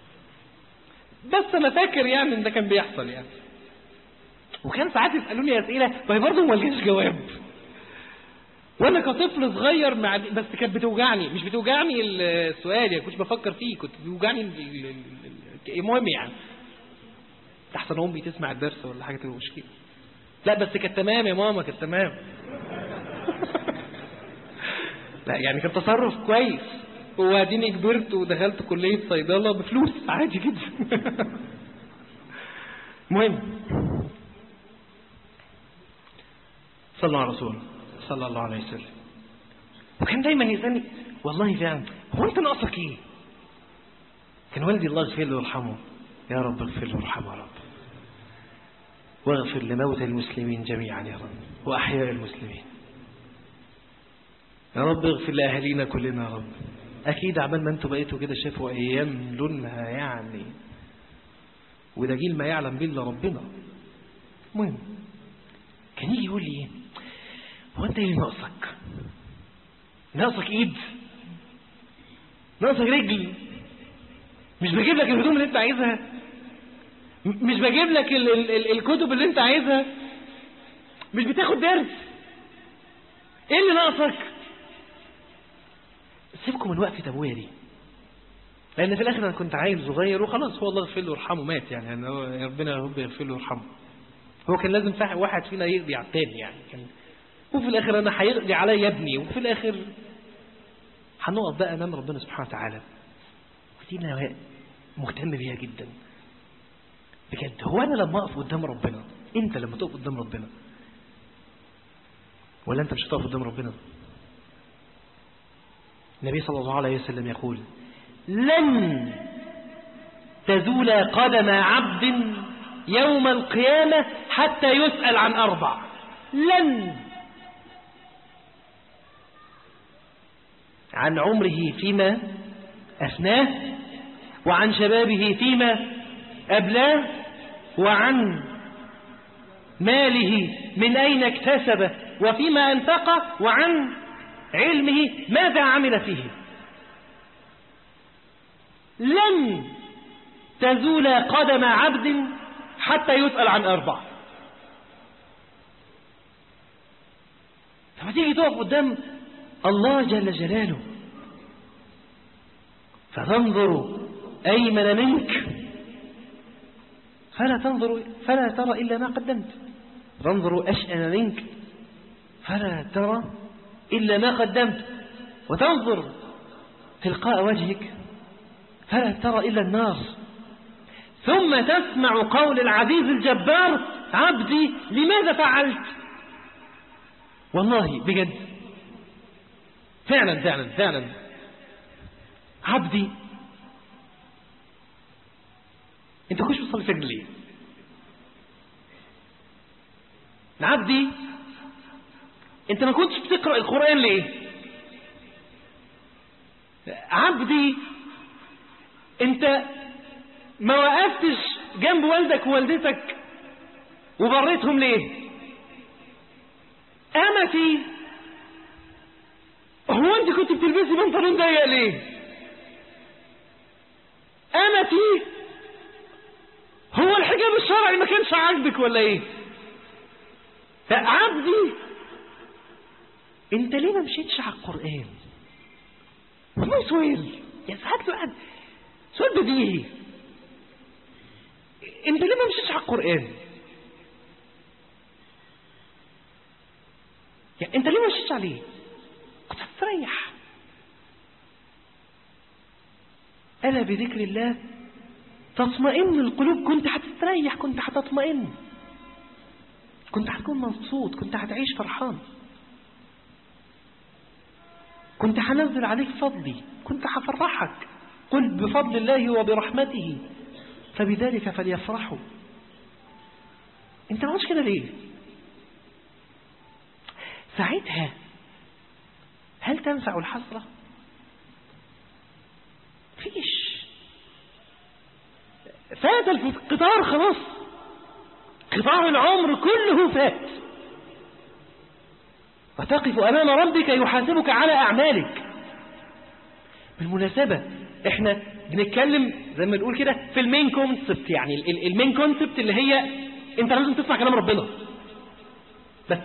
بس انا فاكر يعني ان ده كان بيحصل يعني وكان ساعات يسالوني اسئله وهي برضه ما لقيتش جواب وانا كطفل صغير مع بس كانت بتوجعني مش بتوجعني السؤال يعني كنت بفكر فيه كنت بيوجعني المهم يعني احسن امي تسمع الدرس ولا حاجه تبقى مشكله لا بس كانت تمام يا ماما كانت تمام لا يعني كان تصرف كويس وبعدين كبرت ودخلت كلية صيدلة بفلوس عادي جدا مهم صلى على رسول صلى الله عليه وسلم وكان دايما يسألني والله فعلا هو انت ناقصك ايه كان والدي الله يغفر له ويرحمه يا رب اغفر له وارحمه يا رب واغفر لموتى المسلمين جميعا يا رب واحياء المسلمين يا رب اغفر لاهالينا كلنا يا رب اكيد عمال ما انتوا بقيتوا كده شافوا ايام لونها يعني وده جيل ما يعلم به الا ربنا المهم كان يجي يقول لي ايه هو انت ايه اللي ناقصك ناقصك ايد ناقصك رجل مش بجيب لك الهدوم اللي انت عايزها م- مش بجيب لك ال ال ال الكتب اللي انت عايزها مش بتاخد درس ايه اللي ناقصك سيبكم من وقفة ابويا دي لان في الاخر انا كنت عيل صغير وخلاص هو الله يغفر له ويرحمه مات يعني, يعني هو ربنا يا رب يغفر له ويرحمه هو كان لازم فح- واحد فينا يقضي على التاني يعني كان وفي الاخر انا هيقضي عليا ابني وفي الاخر هنقف بقى امام ربنا سبحانه وتعالى ودي انا مهتم بيها جدا بجد هو انا لما اقف قدام ربنا انت لما تقف قدام ربنا ولا انت مش هتقف قدام ربنا النبي صلى الله عليه وسلم يقول لن تزول قدم عبد يوم القيامة حتى يسأل عن أربع لن عن عمره فيما أفناه وعن شبابه فيما أبلاه وعن ماله من أين اكتسبه وفيما أنفقه وعن علمه ماذا عمل فيه لن تزول قدم عبد حتى يسأل عن أربع لما تيجي تقف قدام الله جل جلاله فتنظر أيمن منك فلا تنظر فلا ترى إلا ما قدمت تنظر أشأم منك فلا ترى إلا ما قدمت وتنظر تلقاء وجهك فلا ترى إلا النار ثم تسمع قول العزيز الجبار عبدي لماذا فعلت والله بجد فعلا فعلا فعلا عبدي انت كنتش بتصلي فجر ليه عبدي انت ما كنتش بتقرأ القرآن ليه عبدي انت ما وقفتش جنب والدك ووالدتك وبريتهم ليه امتي هو انت كنت بتلبسي بنطلون ضيق ليه امتي هو الحجاب الشرعي ما كانش عاجبك ولا ايه عبدي انت ليه ما مشيتش على القرآن والله سؤال يا ساعات الواحد سؤال بديهي انت ليه ما مشيتش على القرآن يعني انت ليه ما مشيتش عليه كنت هتستريح ألا بذكر الله تطمئن القلوب كنت هتستريح كنت هتطمئن كنت هتكون مبسوط كنت هتعيش فرحان كنت هنزل عليك فضلي كنت هفرحك قل بفضل الله وبرحمته فبذلك فليفرحوا انت ما عملتش كده ليه ساعتها هل تنفع الحسرة فيش فات القطار خلاص قطار العمر كله فات وتقف أمام ربك يحاسبك على أعمالك بالمناسبة احنا بنتكلم زي ما نقول كده في المين كونسبت يعني المين كونسبت اللي هي انت لازم تسمع كلام ربنا بس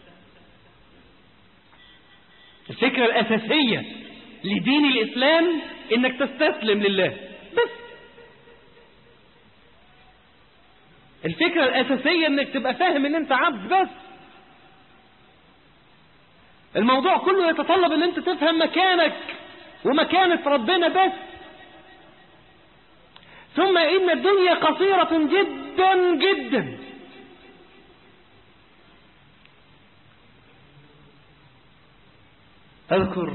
الفكرة الأساسية لدين الإسلام إنك تستسلم لله بس الفكرة الأساسية إنك تبقى فاهم إن أنت عبد بس الموضوع كله يتطلب إن أنت تفهم مكانك ومكانة ربنا بس ثم إن الدنيا قصيرة جدا جدا أذكر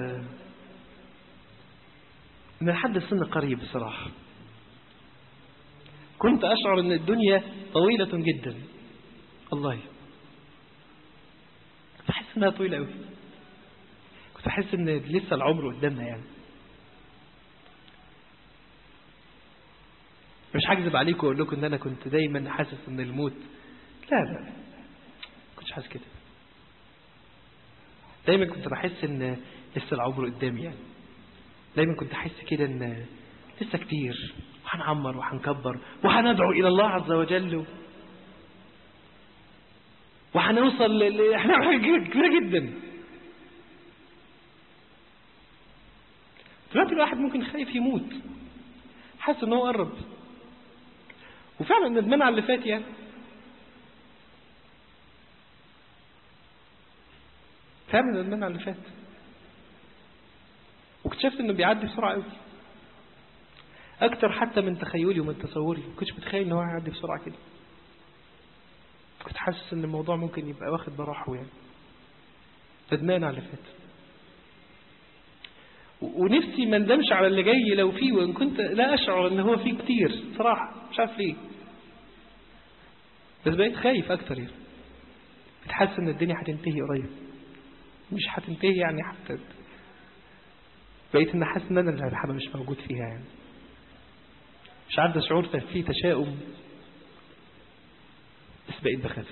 من حد السن قريب بصراحة كنت أشعر أن الدنيا طويلة جدا والله كنت أحس أنها طويلة أوي كنت أحس أن لسه العمر قدامنا يعني مش هكذب عليكم وأقول لكم أن أنا كنت دايما حاسس أن الموت لا لا كنتش حاسس كده دايما كنت بحس ان لسه العمر قدامي يعني دايما كنت أحس كده إن لسه كتير وهنعمر وهنكبر وهندعو إلى الله عز وجل وهنوصل ل... احنا حاجة كبيرة جدا دلوقتي الواحد ممكن خايف يموت حاسس ان هو قرب وفعلا ندمان على اللي فات يعني فعلا ندمان على اللي فات واكتشفت انه بيعدي بسرعه قوي اكتر حتى من تخيلي ومن تصوري ما كنتش متخيل ان هو هيعدي بسرعه كده كنت حاسس ان الموضوع ممكن يبقى واخد براحه يعني ندمان على اللي فات ونفسي ما ندمش على اللي جاي لو فيه وان كنت لا اشعر ان هو فيه كتير صراحه مش عارف ليه بس بقيت خايف اكتر يعني بتحس ان الدنيا هتنتهي قريب مش هتنتهي يعني حتى بقيت ان حاسس ان انا اللي هبقى مش موجود فيها يعني مش عارف ده شعور فيه تشاؤم بس بقيت بخاف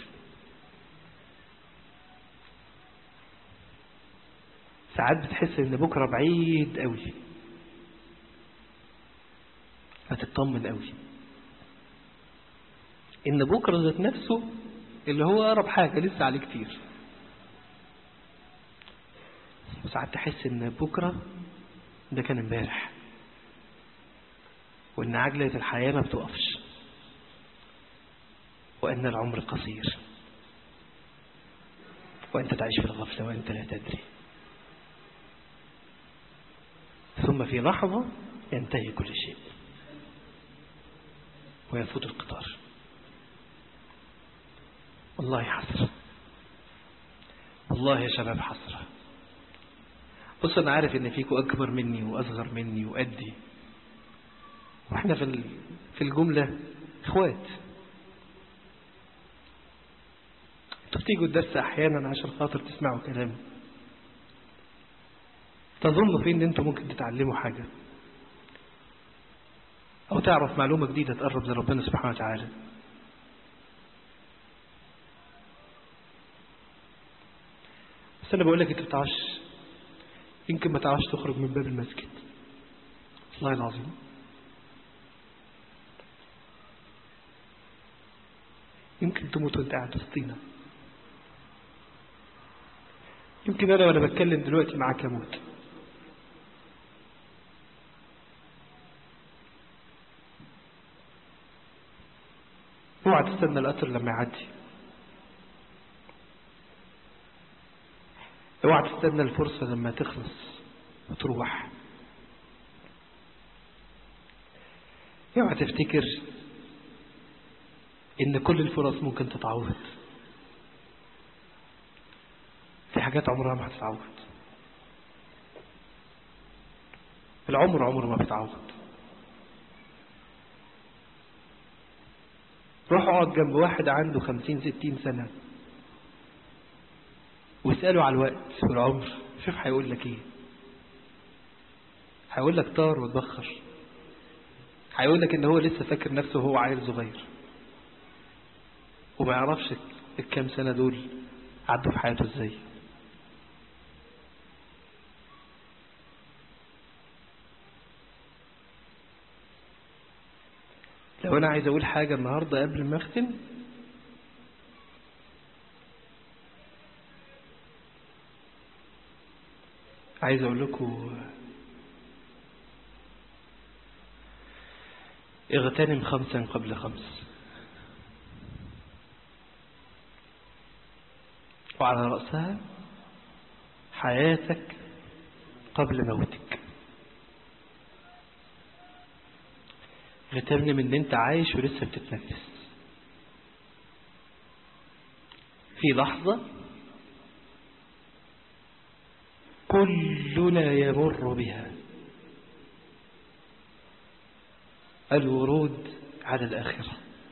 ساعات بتحس ان بكرة بعيد قوي هتطمن قوي ان بكرة ذات نفسه اللي هو اقرب حاجة لسه عليه كتير وساعات تحس ان بكرة ده كان امبارح وان عجلة الحياة ما بتوقفش وان العمر قصير وانت تعيش في الغفلة وانت لا تدري ثم في لحظة ينتهي كل شيء ويفوت القطار والله حسرة والله يا شباب حسرة بص أنا عارف إن فيكم أكبر مني وأصغر مني وأدي وإحنا في في الجملة إخوات انتوا بتيجوا الدرس أحيانا عشان خاطر تسمعوا كلامي تظنوا فيه ان انتوا ممكن تتعلموا حاجة او تعرف معلومة جديدة تقرب لربنا سبحانه وتعالى بس انا بقول لك انت بتعرفش يمكن ما تعرفش تخرج من باب المسجد والله العظيم يمكن تموت وانت قاعد وسطينا يمكن انا وانا بتكلم دلوقتي معاك اموت اوعى تستنى القطر لما يعدي اوعى تستنى الفرصة لما تخلص وتروح اوعى تفتكر ان كل الفرص ممكن تتعوض في حاجات عمرها ما هتتعوض العمر عمره ما بيتعوض روح اقعد جنب واحد عنده خمسين ستين سنة واسأله على الوقت والعمر شوف هيقول لك ايه هيقول لك طار وتبخر هيقول لك ان هو لسه فاكر نفسه وهو عيل صغير وما يعرفش الكام سنة دول عدوا في حياته ازاي لو انا عايز اقول حاجة النهاردة قبل ما اختم عايز اقول لكم اغتنم خمسا قبل خمس وعلى رأسها حياتك قبل موتك اغتنم ان انت عايش ولسه بتتنفس في لحظة كلنا يمر بها الورود على الآخرة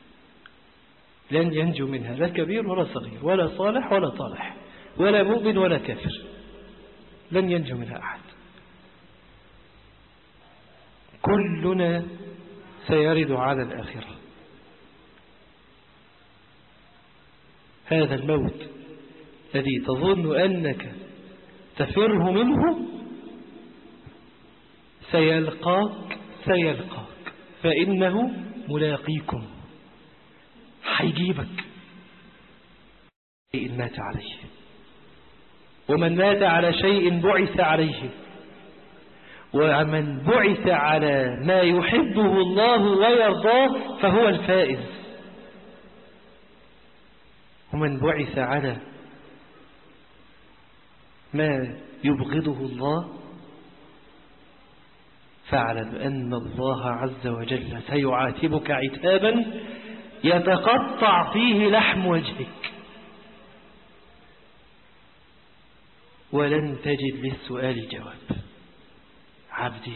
لن ينجو منها لا كبير ولا صغير ولا صالح ولا طالح ولا مؤمن ولا كافر لن ينجو منها أحد كلنا سيرد على الآخرة هذا الموت الذي تظن أنك تفره منه سيلقاك سيلقاك فإنه ملاقيكم حيجيبك إن مات عليه ومن مات على شيء بعث عليه ومن بعث على ما يحبه الله ويرضاه فهو الفائز ومن بعث على ما يبغضه الله فاعلم أن الله عز وجل سيعاتبك عتابا يتقطع فيه لحم وجهك ولن تجد للسؤال جواب عبدي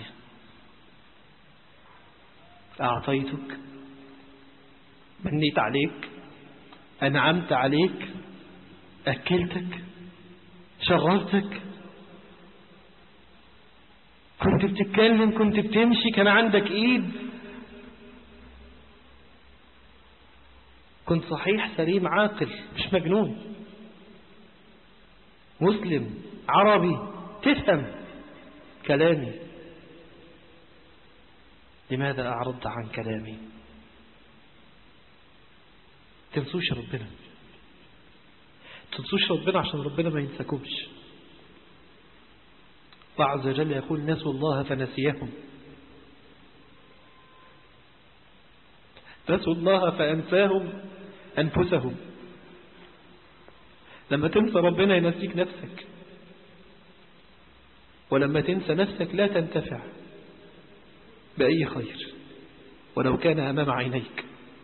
أعطيتك منيت عليك أنعمت عليك أكلتك شرفتك كنت بتتكلم كنت بتمشي كان عندك ايد كنت صحيح سليم عاقل مش مجنون مسلم عربي تفهم كلامي لماذا أعرضت عن كلامي تنسوش ربنا تنسوش ربنا عشان ربنا ما ينساكمش الله عز وجل يقول نسوا الله فنسيهم نسوا الله فأنساهم أنفسهم لما تنسى ربنا ينسيك نفسك ولما تنسى نفسك لا تنتفع بأي خير ولو كان أمام عينيك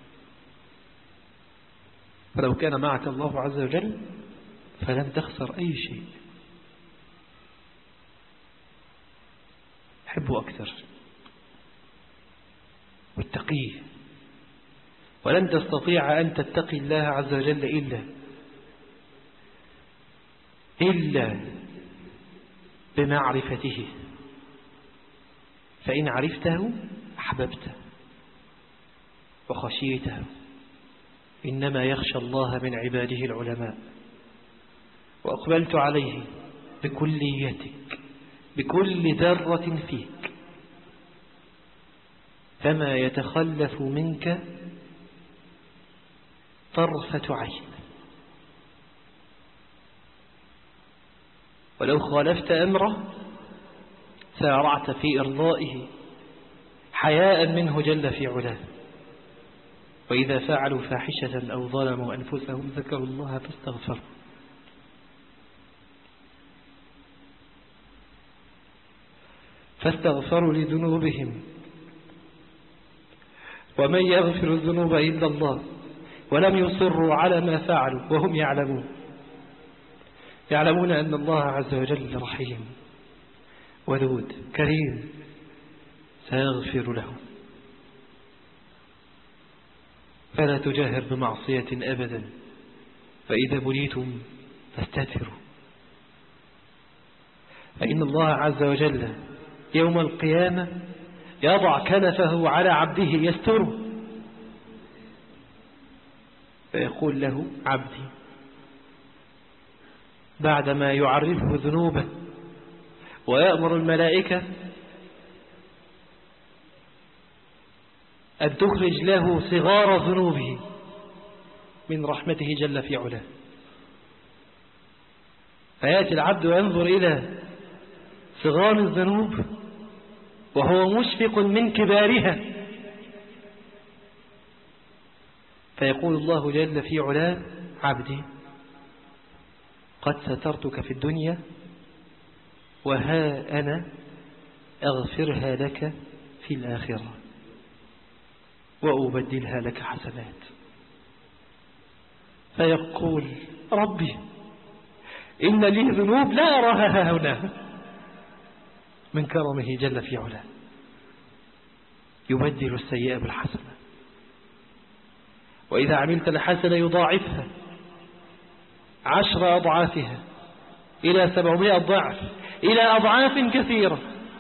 فلو كان معك الله عز وجل فلن تخسر أي شيء حبه أكثر واتقيه ولن تستطيع أن تتقي الله عز وجل إلا إلا بمعرفته فإن عرفته أحببته وخشيته إنما يخشى الله من عباده العلماء وأقبلت عليه بكليتك بكل ذرة فيك فما يتخلف منك طرفة عين ولو خالفت أمره سارعت في إرضائه حياء منه جل في علاه وإذا فعلوا فاحشة أو ظلموا أنفسهم ذكروا الله فاستغفروا فاستغفروا لذنوبهم ومن يغفر الذنوب إلا الله ولم يصروا على ما فعلوا وهم يعلمون يعلمون أن الله عز وجل رحيم ودود كريم سيغفر لهم فلا تجاهر بمعصية أبدا فإذا بليتم فاستتروا فإن الله عز وجل يوم القيامة يضع كنفه على عبده يستره فيقول له عبدي بعدما يعرفه ذنوبه ويأمر الملائكة أن تخرج له صغار ذنوبه من رحمته جل في علاه فيأتي العبد وينظر إلى صغار الذنوب وهو مشفق من كبارها فيقول الله جل في علاه عبدي قد سترتك في الدنيا وها أنا أغفرها لك في الآخرة وأبدلها لك حسنات فيقول ربي إن لي ذنوب لا أراها هنا من كرمه جل في علاه يبدل السيئة بالحسنة وإذا عملت الحسنة يضاعفها عشر أضعافها إلى سبعمائة ضعف إلى أضعاف كثيرة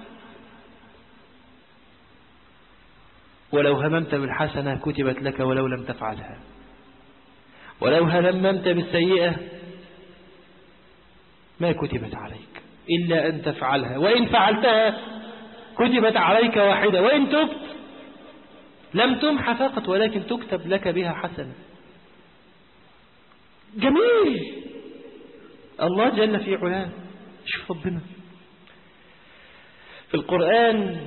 ولو هممت بالحسنة كتبت لك ولو لم تفعلها ولو هممت بالسيئة ما كتبت عليك إلا أن تفعلها وإن فعلتها كتبت عليك واحدة وإن تبت لم تمح فقط ولكن تكتب لك بها حسنة جميل الله جل في علاه شوف ربنا في القرآن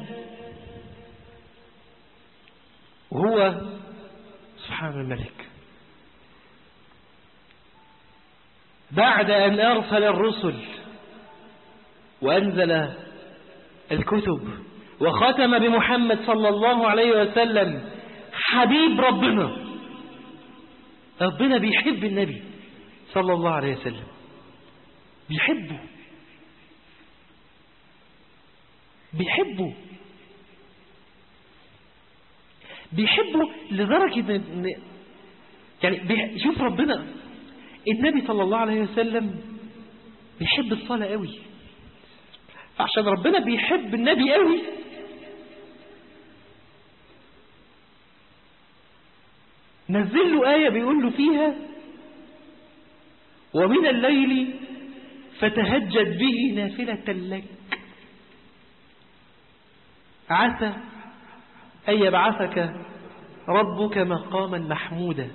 وهو سبحان الملك بعد أن أرسل الرسل وأنزل الكتب وختم بمحمد صلى الله عليه وسلم حبيب ربنا ربنا بيحب النبي صلى الله عليه وسلم بيحبه بيحبه بيحبه لدرجة ان يعني بيح... شوف ربنا النبي صلى الله عليه وسلم بيحب الصلاة قوي عشان ربنا بيحب النبي قوي نزل له آية بيقول له فيها ومن الليل فتهجد به نافلة لك عسى أن يبعثك ربك مقاما محمودا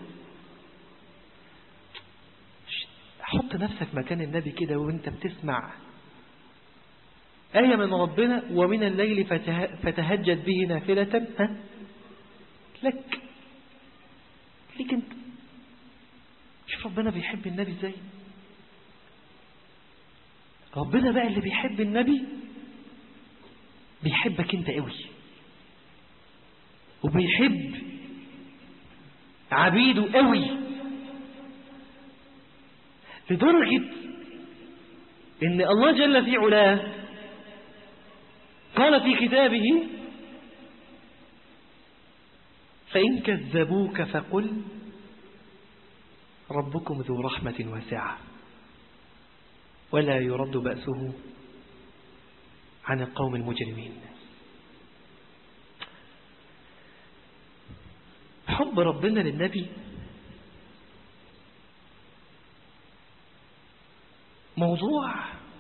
حط نفسك مكان النبي كده وانت بتسمع آية من ربنا ومن الليل فتهجد به نافلة ها لك ليك انت شوف ربنا بيحب النبي ازاي ربنا بقى اللي بيحب النبي بيحبك انت قوي وبيحب عبيده قوي لدرجة ان الله جل في علاه قال في كتابه فإن كذبوك فقل ربكم ذو رحمة واسعة ولا يرد بأسه عن القوم المجرمين حب ربنا للنبي موضوع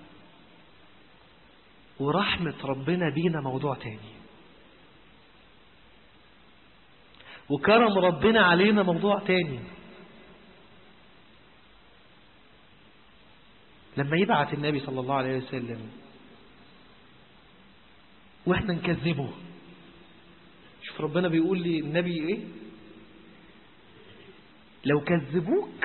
ورحمة ربنا بينا موضوع تاني وكرم ربنا علينا موضوع تاني لما يبعث النبي صلى الله عليه وسلم واحنا نكذبه شوف ربنا بيقول لي النبي ايه لو كذبوك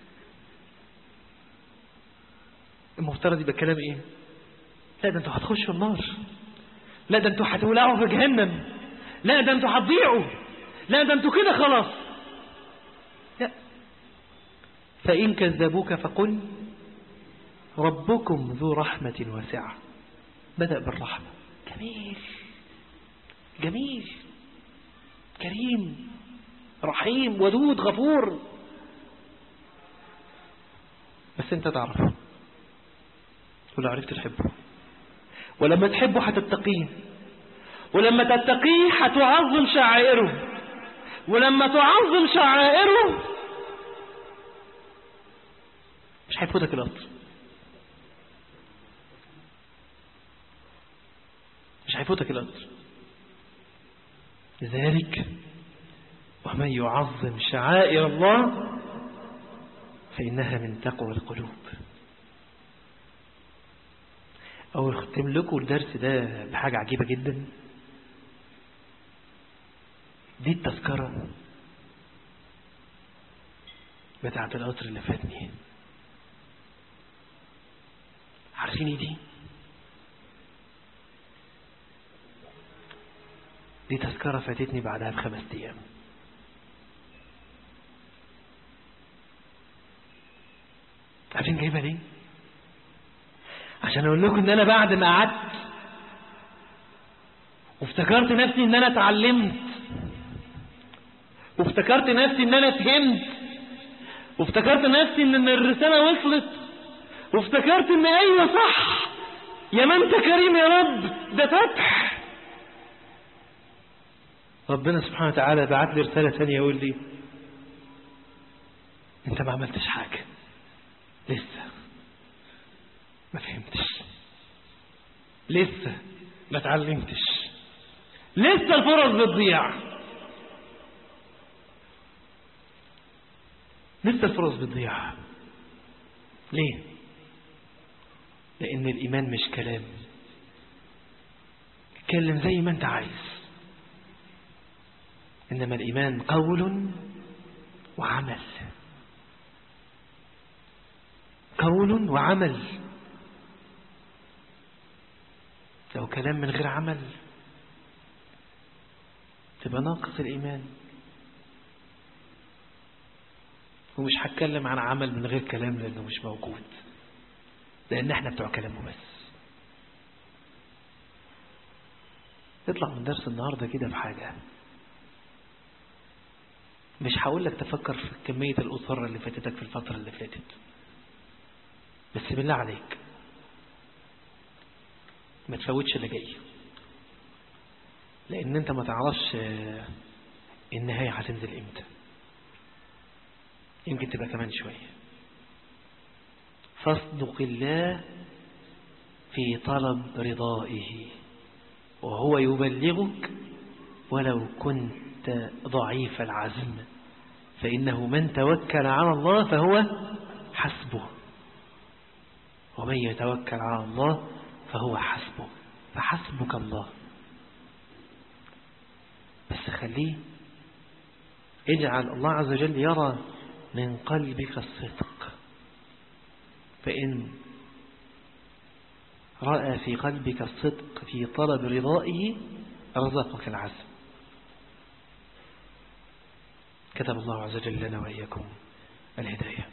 المفترض يبقى كلام ايه لا ده انتوا هتخشوا النار لا ده انتوا هتولعوا في جهنم لا ده انتوا هتضيعوا لا ده انتوا كده خلاص لا فإن كذبوك فقل ربكم ذو رحمة واسعة بدأ بالرحمة جميل جميل كريم رحيم ودود غفور بس انت تعرف ولو عرفت تحبه ولما تحبه هتتقيه ولما تتقيه هتعظم شعائره ولما تعظم شعائره مش هيفوتك القطر مش هيفوتك القطر لذلك ومن يعظم شعائر الله فإنها من تقوى القلوب أول ختم لكم الدرس ده بحاجة عجيبة جدا دي التذكرة بتاعة القطر اللي فاتني عارفين ايه دي دي تذكرة فاتتني بعدها بخمس ايام عارفين جايبها ليه عشان اقول لكم ان انا بعد ما قعدت وافتكرت نفسي ان انا اتعلمت وافتكرت نفسي ان انا فهمت وافتكرت نفسي ان الرسالة وصلت وافتكرت ان ايوه صح يا ما انت كريم يا رب ده فتح ربنا سبحانه وتعالى بعت لي رسالة ثانية يقول لي انت ما عملتش حاجة لسه ما فهمتش لسه ما اتعلمتش لسه الفرص بتضيع لسه الفرص بتضيع ليه لان الايمان مش كلام اتكلم زي ما انت عايز انما الايمان قول وعمل قول وعمل لو كلام من غير عمل تبقى ناقص الإيمان ومش هتكلم عن عمل من غير كلام لأنه مش موجود لأن احنا بتوع كلام وبس اطلع من درس النهاردة كده بحاجة مش هقول لك تفكر في كمية الأسر اللي فاتتك في الفترة اللي فاتت بس بالله عليك ما تفوتش اللي جاي لان انت ما تعرفش النهاية هتنزل امتى يمكن تبقى كمان شوية فاصدق الله في طلب رضائه وهو يبلغك ولو كنت ضعيف العزم فإنه من توكل على الله فهو حسبه ومن يتوكل على الله فهو حسبه فحسبك الله بس خليه اجعل الله عز وجل يرى من قلبك الصدق فإن رأى في قلبك الصدق في طلب رضائه رزقك العزم كتب الله عز وجل لنا وإياكم الهداية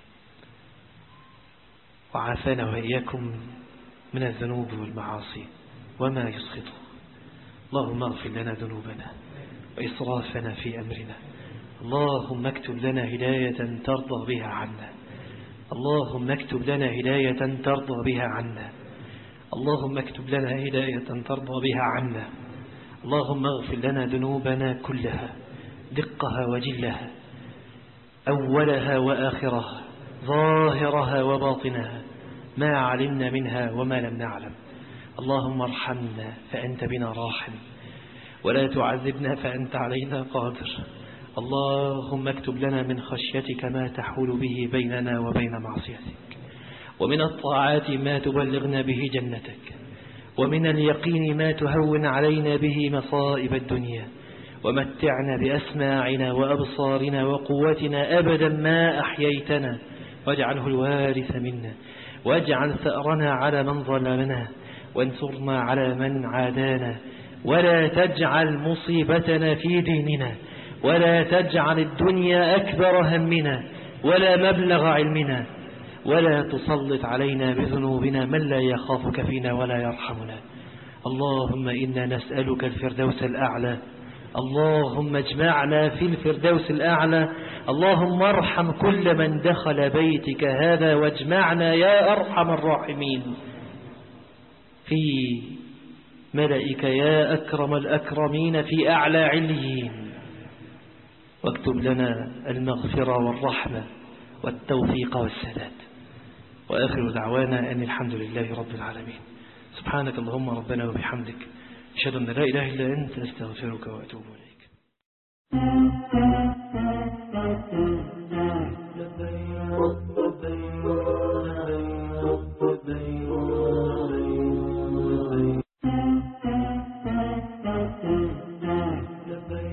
وعافانا وإياكم من الذنوب والمعاصي وما يسخطه اللهم اغفر لنا ذنوبنا وإسرافنا في أمرنا اللهم اكتب لنا هداية ترضى بها عنا اللهم اكتب لنا هداية ترضى بها عنا اللهم اكتب لنا هداية ترضى بها عنا اللهم اغفر لنا ذنوبنا كلها دقها وجلها أولها وآخرها ظاهرها وباطنها ما علمنا منها وما لم نعلم اللهم ارحمنا فأنت بنا راحم ولا تعذبنا فأنت علينا قادر اللهم اكتب لنا من خشيتك ما تحول به بيننا وبين معصيتك ومن الطاعات ما تبلغنا به جنتك ومن اليقين ما تهون علينا به مصائب الدنيا ومتعنا بأسماعنا وأبصارنا وقوتنا أبدا ما أحييتنا واجعله الوارث منا واجعل ثأرنا على من ظلمنا وانصرنا على من عادانا ولا تجعل مصيبتنا في ديننا ولا تجعل الدنيا أكبر همنا ولا مبلغ علمنا ولا تسلط علينا بذنوبنا من لا يخافك فينا ولا يرحمنا اللهم إنا نسألك الفردوس الأعلى اللهم اجمعنا في الفردوس الأعلى اللهم ارحم كل من دخل بيتك هذا واجمعنا يا أرحم الراحمين في ملئك يا أكرم الأكرمين في أعلى عليين واكتب لنا المغفرة والرحمة والتوفيق والسداد وآخر دعوانا أن الحمد لله رب العالمين سبحانك اللهم ربنا وبحمدك أشهد أن لا إله إلا أنت أستغفرك وأتوب إليك